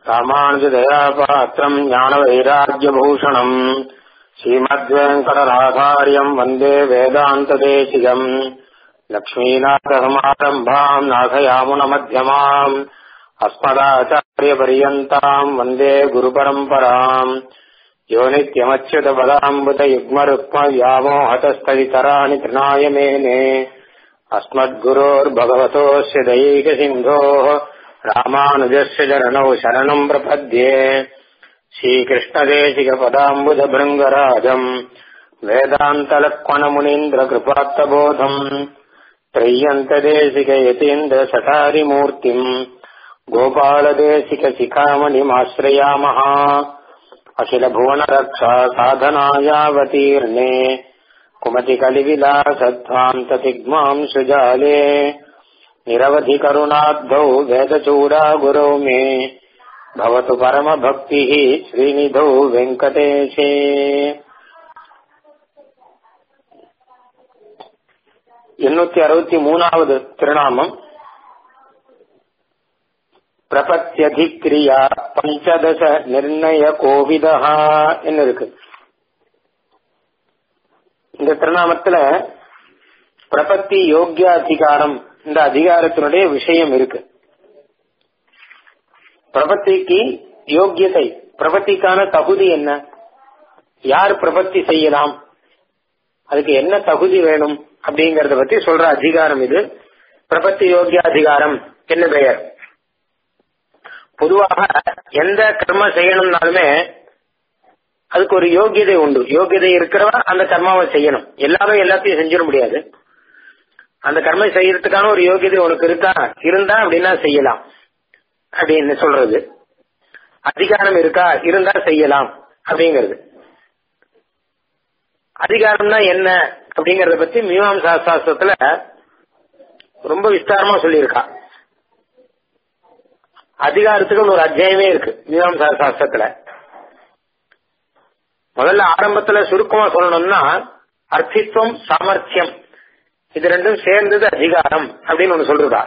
ராமானுஜதயாபாத்திரம் ஞானவைராக்கியபூஷணம் ஸ்ரீமத்வேங்கடராகாரியம் வந்தே வேதாந்ததேசிகம் லக்ஷ்மீநாதசமாரம்பாம் நாசயாமுனமத்தியமாம் अस्मदाचार्यपर्यन्ताम् वन्दे गुरुपरम्पराम् यो नित्यमच्युतपदाम्बुतयुग्मरुक्मव्यामोहतस्तदितराणि तृणाय मेने अस्मद्गुरोर्भगवतोऽस्य दयैकसिन्धोः रामानुजस्य चरणौ शरणम् प्रपद्ये श्रीकृष्णदेशिकपदाम्बुजभृङ्गराजम् वेदान्तलक्ष्मणमुनीन्द्रकृपात्तबोधम् त्रय्यन्तदेशिकयतीन्द्रसठारिमूर्तिम् गोपालदेशिकशिखामणिमाश्रयामः अखिलभुवनरक्षा साधनायावतीर्णे कुमतिकलिविलासध्वान्ततिग्माम् सुजाले निरवधिकरुणाब्धौ वेदचूडा गुरौ मे भवतु परमभक्तिः श्रीनिधौ वेङ्कटेशे எண்ணூத்தி அறுபத்தி மூணாவது திருநாமம் பிரபத்தியதிக்ரியா பஞ்சதச நிர்ணய கோவிதா என்ன இருக்கு இந்த திருநாமத்துல பிரபத்தி யோக்கிய அதிகாரம் இந்த அதிகாரத்தினுடைய விஷயம் இருக்கு பிரபத்திக்கு யோக்கியதை பிரபத்திக்கான தகுதி என்ன யார் பிரபத்தி செய்யலாம் அதுக்கு என்ன தகுதி வேணும் அப்படிங்கறத பத்தி சொல்ற அதிகாரம் இது பிரபத்தி யோகிய அதிகாரம் என்ன பெயர் பொதுவாக எந்த கர்ம செய்யணும்னாலுமே அதுக்கு ஒரு யோகியதை உண்டு யோகியதை இருக்கிறவன் அந்த கர்மாவை செய்யணும் எல்லாமே எல்லாத்தையும் செஞ்சிட முடியாது அந்த கர்மம் செய்யறதுக்கான ஒரு யோகியதை உனக்கு இருக்கா இருந்தா அப்படின்னா செய்யலாம் அப்படின்னு சொல்றது அதிகாரம் இருக்கா இருந்தா செய்யலாம் அப்படிங்கிறது அதிகாரம்னா என்ன அப்படிங்கறத பத்தி மீமாம்சா சாஸ்திரத்துல ரொம்ப விஸ்தாரமா சொல்லியிருக்கா அதிகாரத்துக்கு ஒரு அத்தியாயமே இருக்கு மீமாம்சா சாஸ்திரத்துல முதல்ல ஆரம்பத்துல சுருக்கமா சொல்லணும்னா அர்த்தித்வம் சாமர்த்தியம் இது ரெண்டும் சேர்ந்தது அதிகாரம் அப்படின்னு ஒண்ணு சொல்றதா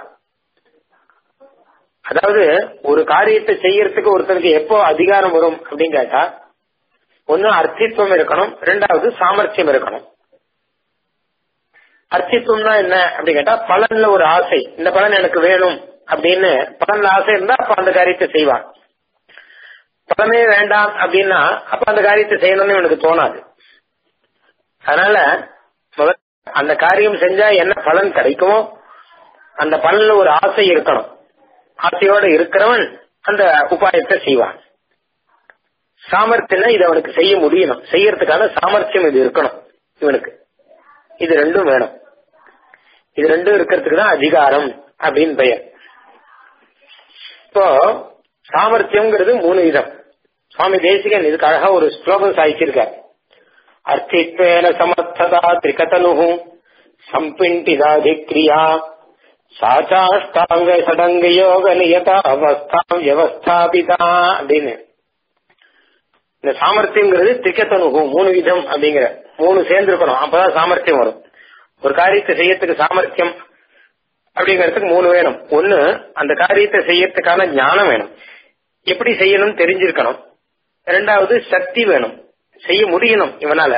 அதாவது ஒரு காரியத்தை செய்யறதுக்கு ஒருத்தருக்கு எப்போ அதிகாரம் வரும் அப்படின்னு கேட்டா ஒன்னு அர்த்தித்வம் இருக்கணும் ரெண்டாவது சாமர்த்தியம் இருக்கணும் அர்த்தித்வம்னா என்ன அப்படின்னு கேட்டா பலன்ல ஒரு ஆசை இந்த பலன் எனக்கு வேணும் அப்படின்னு பலன்ல ஆசை இருந்தா அப்ப அந்த காரியத்தை செய்வான் பலனே வேண்டாம் அப்படின்னா அப்ப அந்த காரியத்தை செய்யணும்னு எனக்கு தோணாது அதனால முதல்ல அந்த காரியம் செஞ்சா என்ன பலன் கிடைக்குமோ அந்த பலன்ல ஒரு ஆசை இருக்கணும் ஆசையோட இருக்கிறவன் அந்த உபாயத்தை செய்வான் சாமர்த்தியம் இது அவனுக்கு செய்ய முடியணும் செய்யறதுக்கான சாமர்த்தியம் இது இருக்கணும் இவனுக்கு இது ரெண்டும் வேணும் இது ரெண்டும் இருக்கிறதுக்கு தான் அதிகாரம் அப்படின்னு பெயர் இப்போ சாமர்த்தியம்ங்கிறது மூணு விதம் சுவாமி தேசிகன் இதுக்கு அழகா ஒரு ஸ்லோகம் சாய்ச்சிருக்கார் அர்த்தித்வேன சமர்த்ததா திரிகதனு சம்பிண்டிதாதிக்ரியா சாச்சாஷ்டாங்க சடங்க யோக நியதா அவஸ்தாம் வியவஸ்தாபிதா அப்படின்னு இந்த சாமர்த்தியங்கிறது திரிக்கத்தனுகு மூணு விதம் அப்படிங்கிற மூணு சேர்ந்து இருக்கணும் அப்பதான் சாமர்த்தியம் வரும் ஒரு காரியத்தை செய்யறதுக்கு சாமர்த்தியம் அப்படிங்கறதுக்கு மூணு வேணும் ஒன்னு அந்த காரியத்தை செய்யறதுக்கான ஞானம் வேணும் எப்படி செய்யணும் தெரிஞ்சிருக்கணும் ரெண்டாவது சக்தி வேணும் செய்ய முடியணும் இவனால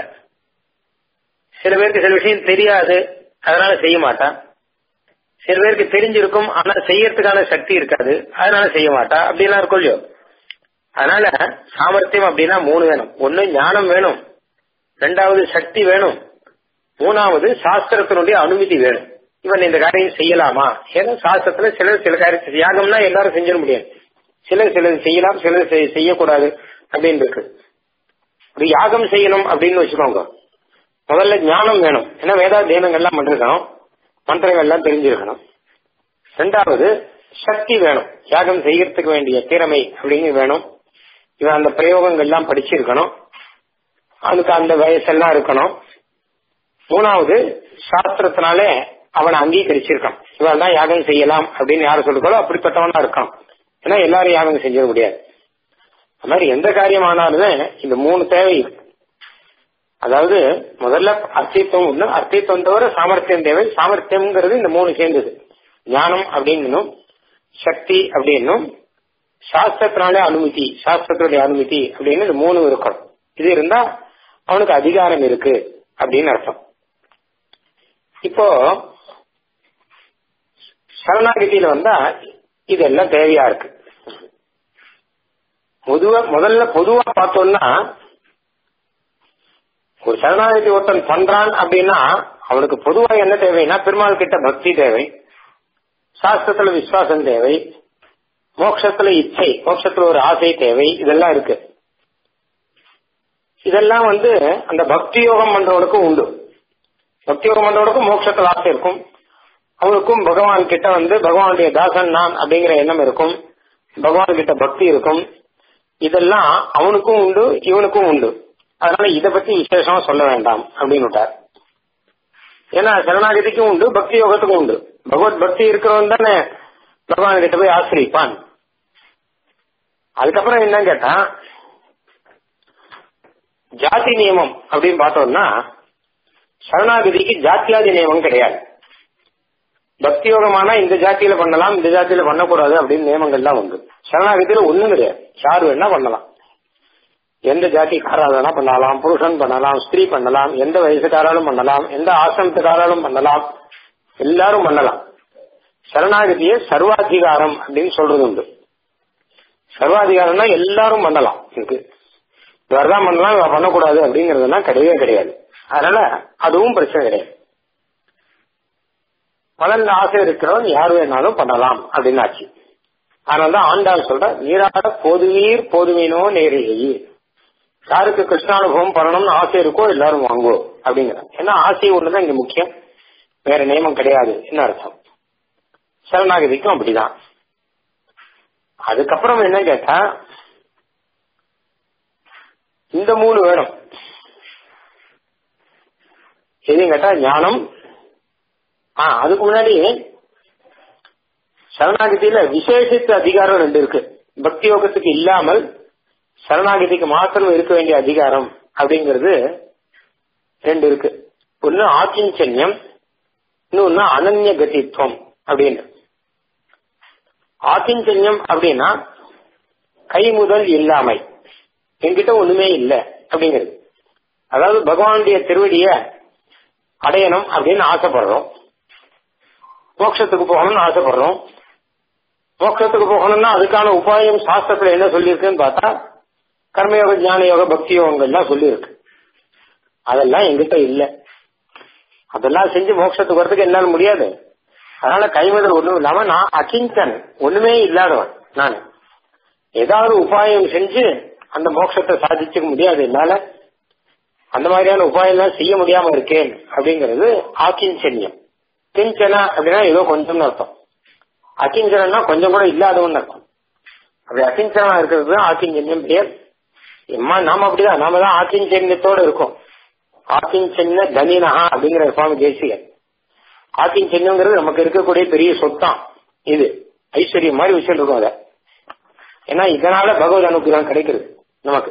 சில பேருக்கு சில விஷயம் தெரியாது அதனால செய்ய மாட்டான் சில பேருக்கு தெரிஞ்சிருக்கும் ஆனா செய்யறதுக்கான சக்தி இருக்காது அதனால செய்ய மாட்டா அப்படிலாம் இருக்கும் இல்லையோ அதனால சாமர்த்தியம் அப்படின்னா மூணு வேணும் ஒன்னு ஞானம் வேணும் ரெண்டாவது சக்தி வேணும் மூணாவது சாஸ்திரத்தினுடைய அனுமதி வேணும் இவன் இந்த காரியம் செய்யலாமா ஏன்னா சாஸ்திரத்துல சிலர் சில காரியம் யாகம்னா எல்லாரும் செஞ்சிட முடியாது சிலர் சிலர் செய்யலாம் சிலர் செய்யக்கூடாது அப்படின்னு இருக்கு ஒரு யாகம் செய்யணும் அப்படின்னு வச்சுக்கோங்க முதல்ல ஞானம் வேணும் ஏன்னா வேதாத்தியனங்கள்லாம் பண்ணிருக்கணும் மந்திரங்கள்லாம் தெரிஞ்சிருக்கணும் ரெண்டாவது சக்தி வேணும் யாகம் செய்யறதுக்கு வேண்டிய திறமை அப்படின்னு வேணும் இவன் அந்த பிரயோகங்கள்லாம் படிச்சிருக்கணும் அதுக்கு அந்த வயசெல்லாம் இருக்கணும் மூணாவது சாஸ்திரத்தினாலே அவனை அங்கீகரிச்சிருக்கான் இவன் தான் யாகம் செய்யலாம் அப்படின்னு யாரும் சொல்லுங்களோ அப்படிப்பட்டவனா இருக்கான் ஏன்னா எல்லாரும் யாகம் செஞ்சிட முடியாது அது மாதிரி எந்த காரியமானாலுமே இந்த மூணு தேவை இருக்கு அதாவது முதல்ல அர்த்தித்துவம் ஒண்ணு அர்த்தித்துவம் தவிர சாமர்த்தியம் தேவை சாமர்த்தியம்ங்கிறது இந்த மூணு சேர்ந்தது ஞானம் அப்படின்னும் சக்தி அப்படின்னும் சாஸ்திரத்தினாலே அனுமதி சாஸ்திரத்துடைய அனுமதி அப்படின்னு இந்த மூணு இருக்கணும் இது இருந்தா அவனுக்கு அதிகாரம் இருக்கு அப்படின்னு அர்த்தம் இப்போ சரணாகதியில வந்தா இதெல்லாம் தேவையா இருக்கு பொதுவா முதல்ல பொதுவா பார்த்தோம்னா ஒரு சரணாகதி ஒருத்தன் பண்றான் அப்படின்னா அவனுக்கு பொதுவா என்ன தேவைன்னா பெருமாள் கிட்ட பக்தி தேவை சாஸ்திரத்துல விசுவாசம் தேவை மோட்சத்துல இச்சை மோட்சத்துல ஒரு ஆசை தேவை இதெல்லாம் இருக்கு இதெல்லாம் வந்து அந்த பக்தி யோகம் பண்றவனுக்கும் உண்டு பக்தி யோகம் பண்றவனுக்கும் மோட்சத்துல ஆசை இருக்கும் அவனுக்கும் பகவான் கிட்ட வந்து பகவானுடைய தாசன் நான் அப்படிங்கிற எண்ணம் இருக்கும் பகவான் கிட்ட பக்தி இருக்கும் இதெல்லாம் அவனுக்கும் உண்டு இவனுக்கும் உண்டு அதனால இத பத்தி விசேஷமா சொல்ல வேண்டாம் அப்படின்னு விட்டார் ஏன்னா சரணாகதிக்கும் உண்டு பக்தி யோகத்துக்கும் உண்டு பகவத் பக்தி இருக்கிறவன் தானே பகவான் கிட்ட போய் ஆசிரிப்பான் அதுக்கப்புறம் என்ன கேட்டா ஜாதி நியமம் அப்படின்னு பார்த்தோம்னா சரணாகதிக்கு ஜாத்தியாதி நியமம் கிடையாது பக்தி யோகமானா இந்த ஜாத்தியில பண்ணலாம் இந்த ஜாத்தியில பண்ணக்கூடாது அப்படின்னு நியமங்கள்லாம் உண்டு சரணாகதியில ஒண்ணும் கிடையாது யார் வேணா பண்ணலாம் எந்த ஜாதிக்காரா வேணா பண்ணலாம் புருஷன் பண்ணலாம் ஸ்திரீ பண்ணலாம் எந்த வயசுக்காராலும் பண்ணலாம் எந்த ஆசிரமத்துக்காராலும் பண்ணலாம் எல்லாரும் பண்ணலாம் சரணாகதியை சர்வாதிகாரம் அப்படின்னு சொல்றது உண்டு சர்வாதிகாரம்னா எல்லாரும் பண்ணலாம் இருக்கு இவர்தான் பண்ணலாம் இவ பண்ணக்கூடாது அப்படிங்கறதெல்லாம் கிடையவே கிடையாது அதனால அதுவும் பிரச்சனை கிடையாது பலன் ஆசை இருக்கிறவன் யார் வேணாலும் பண்ணலாம் அப்படின்னு ஆச்சு அதனாலதான் ஆண்டாள் சொல்ற நீராட போதுவீர் போதுவீனோ நேரிழையே யாருக்கு கிருஷ்ணானுபவம் பண்ணணும்னு ஆசை இருக்கோ எல்லாரும் வாங்கோ அப்படிங்கிறாங்க ஏன்னா ஆசை ஒண்ணுதான் இங்க முக்கியம் வேற நியமம் கிடையாது என்ன அர்த்தம் சரணாகதிக்கும் அப்படிதான் அதுக்கப்புறம் என்ன கேட்டா இந்த மூணு வேணும் எதையும் கேட்டா ஞானம் ஆ அதுக்கு முன்னாடி சரணாகதியில விசேஷித்த அதிகாரம் ரெண்டு இருக்கு பக்தி யோகத்துக்கு இல்லாமல் சரணாகதிக்கு மாத்திரம் இருக்க வேண்டிய அதிகாரம் அப்படிங்கிறது ரெண்டு இருக்கு ஒன்னு ஆக்கிஞ்சன்யம் இன்னொன்னு அனன்ய கதித்துவம் அப்படின்னு ஆக்கிஞ்சன்யம் அப்படின்னா கை முதல் இல்லாமை என்கிட்ட ஒண்ணுமே இல்லை அப்படிங்கிறது அதாவது பகவானுடைய திருவடிய அடையணும் அப்படின்னு ஆசைப்படுறோம் மோட்சத்துக்கு போகணும்னு ஆசைப்படுறோம் மோட்சத்துக்கு போகணும்னா அதுக்கான உபாயம் சாஸ்திரத்துல என்ன சொல்லியிருக்குன்னு பார்த்தா கர்மயோக ஞான யோக பக்தி யோகங்கள்லாம் சொல்லியிருக்கு அதெல்லாம் எங்கிட்ட இல்ல அதெல்லாம் செஞ்சு மோட்சத்துக்கு வரதுக்கு என்னால முடியாது அதனால கைமுதல் ஒண்ணும் இல்லாம நான் அகிஞ்சன் ஒண்ணுமே இல்லாதவன் நான் ஏதாவது உபாயம் செஞ்சு அந்த மோட்சத்தை சாதிச்சுக்க முடியாது என்னால அந்த மாதிரியான உபாயம் எல்லாம் செய்ய முடியாம இருக்கேன் அப்படிங்கிறது ஆக்கிஞ்சன்யம் கிஞ்சனா அப்படின்னா ஏதோ கொஞ்சம்னு அர்த்தம் அகிஞ்சனா கொஞ்சம் கூட இல்லாதவன் அர்த்தம் அப்படி அகிஞ்சனா இருக்கிறது தான் ஆக்கிஞ்சன்யம் பெயர் எம்மா நாம அப்படிதான் நாம தான் ஆக்கிஞ்சன்யத்தோட இருக்கோம் ஆக்கிஞ்சன்ய தனினஹா அப்படிங்கிற சுவாமி தேசிகன் ஆக்கிஞ்சன்யங்கிறது நமக்கு இருக்கக்கூடிய பெரிய சொத்தான் இது ஐஸ்வர்யம் மாதிரி விஷயம் இருக்கும் அதை ஏன்னா இதனால பகவத் அனுகிரகம் கிடைக்கிறது நமக்கு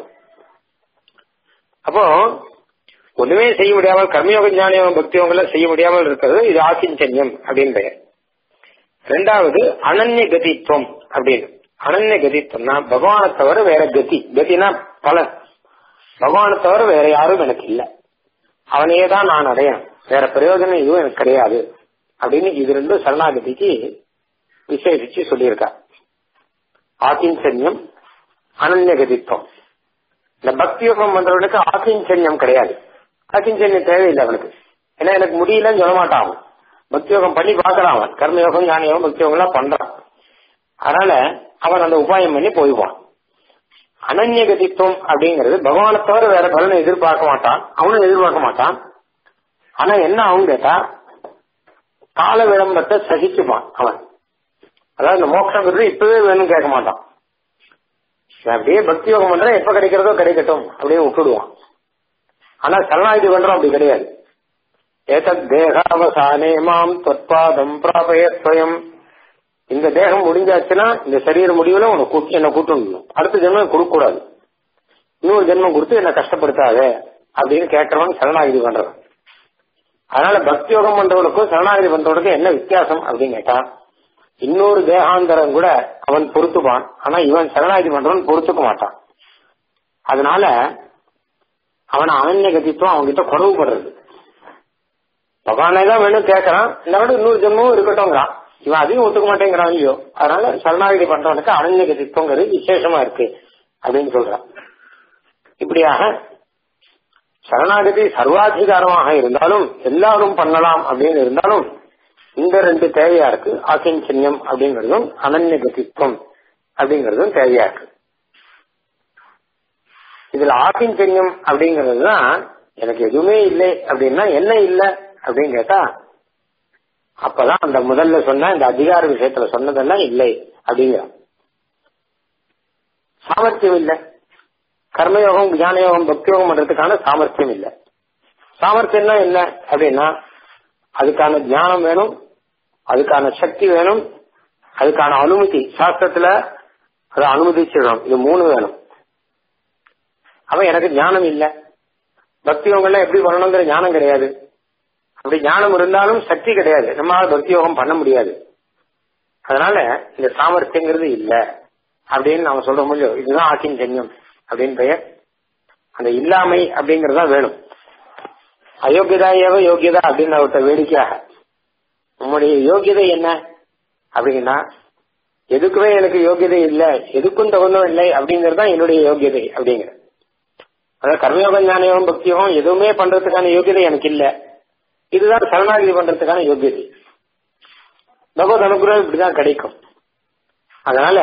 அப்போ ஒண்ணுமே செய்ய முடியாமல் கர்மயோக ஞானியம் பக்தியோகங்கள செய்ய முடியாமல் இருக்கிறது இது ஆக்கிஞ்சன்யம் அப்படின்னு பெயர் ரெண்டாவது அனன்ய கதித்துவம் அப்படின்னு அனன்ய கதித்துவம்னா பகவானை தவிர வேற கதி கதினா பலன் பகவானை தவிர வேற யாரும் எனக்கு இல்லை அவனையே தான் நான் அடையணும் வேற பிரயோஜனம் எதுவும் எனக்கு கிடையாது அப்படின்னு இது ரெண்டும் சரணாகதிக்கு விசேஷிச்சு சொல்லியிருக்கா ஆக்கிஞ்சன்யம் அனன்ய கதித்துவம் இந்த பக்தி யோகம் பண்றவனுக்கு ஆக்கிஞ்சன்யம் கிடையாது ஆக்கிஞ்சன்யம் தேவையில்லை அவனுக்கு ஏன்னா எனக்கு முடியலன்னு சொல்ல மாட்டான் அவன் பக்தி யோகம் பண்ணி பார்க்கறான் அவன் கர்மயோகம் ஞான யோகம் பக்தி யோகம் எல்லாம் பண்றான் அதனால அவன் அந்த உபாயம் பண்ணி போய்வான் அனன்ய கதித்துவம் அப்படிங்கிறது பகவானை தவிர வேற பலனை எதிர்பார்க்க மாட்டான் அவனும் எதிர்பார்க்க மாட்டான் ஆனா என்ன ஆகும் கேட்டா கால விளம்பரத்தை சகிச்சுப்பான் அவன் அதாவது இந்த மோட்சங்கிறது இப்பவே வேணும்னு கேட்க மாட்டான் அப்படியே பக்தி யோகம் பண்ற எப்ப கிடைக்கிறதோ கிடைக்கட்டும் அப்படியே விட்டுடுவான் ஆனா சரணாகதி பண்றோம் அப்படி கிடையாது ஏதத் தேகாவசானே மாம் தொற்பாதம் பிராபய ஸ்வயம் இந்த தேகம் முடிஞ்சாச்சுன்னா இந்த சரீர முடிவுல உனக்கு கூட்டி என்ன கூட்டணும் அடுத்த ஜென்மம் கொடுக்க கூடாது இன்னொரு ஜென்மம் கொடுத்து என்ன கஷ்டப்படுத்தாத அப்படின்னு கேட்கறவன் சரணாகதி பண்றவன் அதனால பக்தி யோகம் பண்றவனுக்கும் சரணாகதி பண்றவனுக்கும் என்ன வித்தியாசம் அப்படின்னு கேட்டா இன்னொரு தேகாந்தரம் கூட அவன் பொறுத்துப்பான் ஆனா இவன் சரணாகதி பண்றவன் பொறுத்துக்க மாட்டான் அதனால அவனை அனன்ய கதித்துவம் அவன்கிட்ட குறவுபடுறது பகவானே தான் வேணும் கேட்கறான் இந்த விட இன்னொரு ஜென்மமும் இருக்கட்டும்ங்கிறான் இவன் அதையும் ஒத்துக்க மாட்டேங்கிறான் இல்லையோ அதனால சரணாகதி பண்றவனுக்கு அனன்ய கதித்துவங்கிறது விசேஷமா இருக்கு அப்படின்னு சொல்றான் இப்படியாக சரணாகதி சர்வாதிகாரமாக இருந்தாலும் எல்லாரும் பண்ணலாம் அப்படின்னு இருந்தாலும் இந்த ரெண்டு தேவையா இருக்கு ஆக்கிஞ்சன்யம் அப்படிங்கறதும் அனன்ய கதித்துவம் அப்படிங்கறதும் தேவையா இருக்கு இதுல ஆக்கிஞ்சன்யம் அப்படிங்கிறது தான் எனக்கு எதுவுமே இல்லை அப்படின்னா என்ன இல்லை அப்படின்னு கேட்டா அப்பதான் அந்த முதல்ல சொன்ன இந்த அதிகார விஷயத்துல சொன்னதெல்லாம் இல்லை அப்படிங்கிற சாமர்த்தியம் இல்லை கர்மயோகம் ஞானயோகம் பக்தியோகம் பண்றதுக்கான சாமர்த்தியம் இல்லை சாமர்த்தியம்னா என்ன அப்படின்னா அதுக்கான ஞானம் வேணும் அதுக்கான சக்தி வேணும் அதுக்கான அனுமதி சாஸ்திரத்துல அதை அனுமதிச்சிடணும் இது மூணு வேணும் அவன் எனக்கு ஞானம் இல்லை பக்தி யோகம்லாம் எப்படி பண்ணணுங்கிற ஞானம் கிடையாது அப்படி ஞானம் இருந்தாலும் சக்தி கிடையாது நம்மளால பக்தி யோகம் பண்ண முடியாது அதனால இந்த சாமர்த்தியங்கிறது இல்ல அப்படின்னு நாம சொல்ற முடியும் இதுதான் ஆக்கிஞ்சன்யம் அப்படின்னு பெயர் அந்த இல்லாமை அப்படிங்கறதா வேணும் அயோக்கியதா ஏவ யோகியதா அப்படின்னு அவர்கிட்ட வேடிக்கையாக உங்களுடைய யோகியதை என்ன அப்படின்னா எதுக்குமே எனக்கு யோகியதை இல்லை எதுக்கும் தகுந்தம் இல்லை அப்படிங்கறது தான் என்னுடைய யோகியதை அப்படிங்கிற அதாவது கர்மயோகம் ஞானயோகம் பக்தியோகம் எதுவுமே பண்றதுக்கான யோகியதை எனக்கு இல்ல இதுதான் சரணாகதி பண்றதுக்கான யோகியதை பகவத் அனுகிரகம் இப்படிதான் கிடைக்கும் அதனால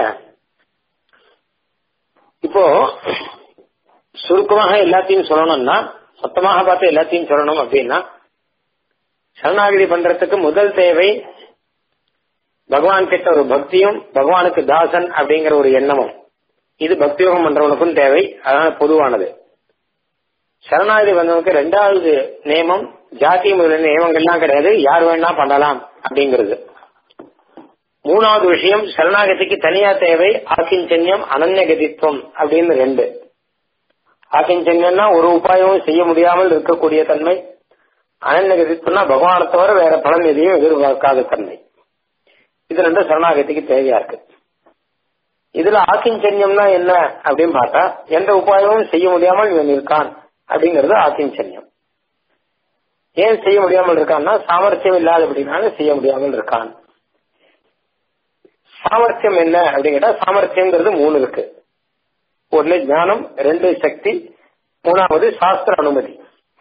இப்போ சுருக்கமாக எல்லாத்தையும் சொல்லணும்னா மொத்தமாக பார்த்து எல்லாத்தையும் சொல்லணும் அப்படின்னா சரணாகதி பண்றதுக்கு முதல் தேவை பகவான் கிட்ட ஒரு பக்தியும் பகவானுக்கு தாசன் அப்படிங்கிற ஒரு எண்ணமும் இது பக்தியோகம் பண்றவனுக்கும் தேவை அதனால பொதுவானது சரணாகதி வந்தவனுக்கு ரெண்டாவது நியமம் ஜாதி முதல் நியமங்கள்லாம் கிடையாது யார் வேணா பண்ணலாம் அப்படிங்கிறது மூணாவது விஷயம் சரணாகதிக்கு தனியா தேவை ஆக்கிஞ்சன்யம் அனன்யகதித்துவம் அப்படின்னு ரெண்டு ஆக்கிஞ்சன்யம்னா ஒரு உபாயமும் செய்ய முடியாமல் இருக்கக்கூடிய தன்மை அனன்யகதித்துவம்னா பகவானை தவிர வேற பலன் எதையும் எதிர்பார்க்காத தன்மை இது ரெண்டு சரணாகதிக்கு தேவையா இருக்கு இதுல ஆக்கிஞ்சன்யம்னா என்ன அப்படின்னு பார்த்தா எந்த உபாயமும் செய்ய முடியாமல் இவன் இருக்கான் அப்படிங்கிறது ஆக்கிஞ்சன்யம் ஏன் செய்ய முடியாமல் இருக்கான்னா சாமர்த்தியம் இல்லாதபடினால செய்ய முடியாமல் இருக்கான் சாமர்த்தியம் என்ன அப்படின்னு கேட்டா சாமர்த்தியம்ங்கிறது மூணு இருக்கு ஒன்னு ஞானம் ரெண்டு சக்தி மூணாவது சாஸ்திர அனுமதி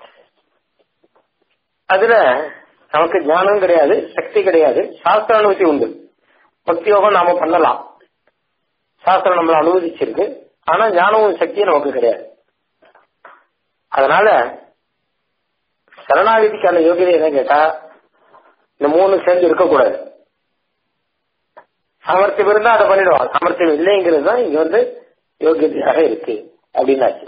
அதுல நமக்கு ஞானம் கிடையாது சக்தி கிடையாது சாஸ்திர அனுமதி உண்டு பக்தி யோகம் நாம பண்ணலாம் சாஸ்திரம் நம்மளை அனுமதிச்சிருக்கு ஆனா ஞானமும் சக்தியும் நமக்கு கிடையாது அதனால சரணாகதிக்கான யோகியதை என்ன கேட்டா இந்த மூணு சேர்ந்து இருக்கக்கூடாது சாமர்த்தியம் இருந்தா அதை பண்ணிடுவான் சாமர்த்தியம் இல்லைங்கிறது தான் இங்க வந்து யோகியதையாக இருக்கு அப்படின்னாச்சு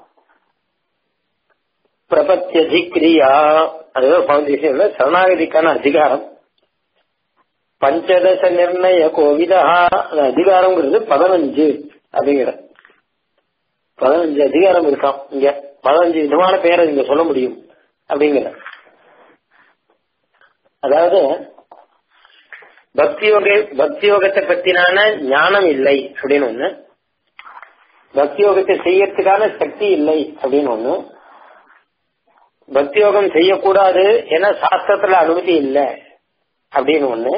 பிரபத்தியதிக்ரியா அதுதான் பவுண்டேஷன் சரணாகதிக்கான அதிகாரம் பஞ்சதச நிர்ணய கோவிதா அந்த அதிகாரம்ங்கிறது பதினஞ்சு அப்படிங்கிற பதினஞ்சு அதிகாரம் இருக்கான் இங்க பதினஞ்சு விதமான பெயரை இங்க சொல்ல முடியும் அப்படிங்கிற அதாவது பக்தி யோக பக்தி யோகத்தை பத்தினான ஞானம் இல்லை அப்படின்னு ஒண்ணு பக்தி யோகத்தை செய்யறதுக்கான சக்தி இல்லை அப்படின்னு ஒண்ணு பக்தி யோகம் செய்யக்கூடாது ஏன்னா சாஸ்திரத்துல அனுமதி இல்லை அப்படின்னு ஒண்ணு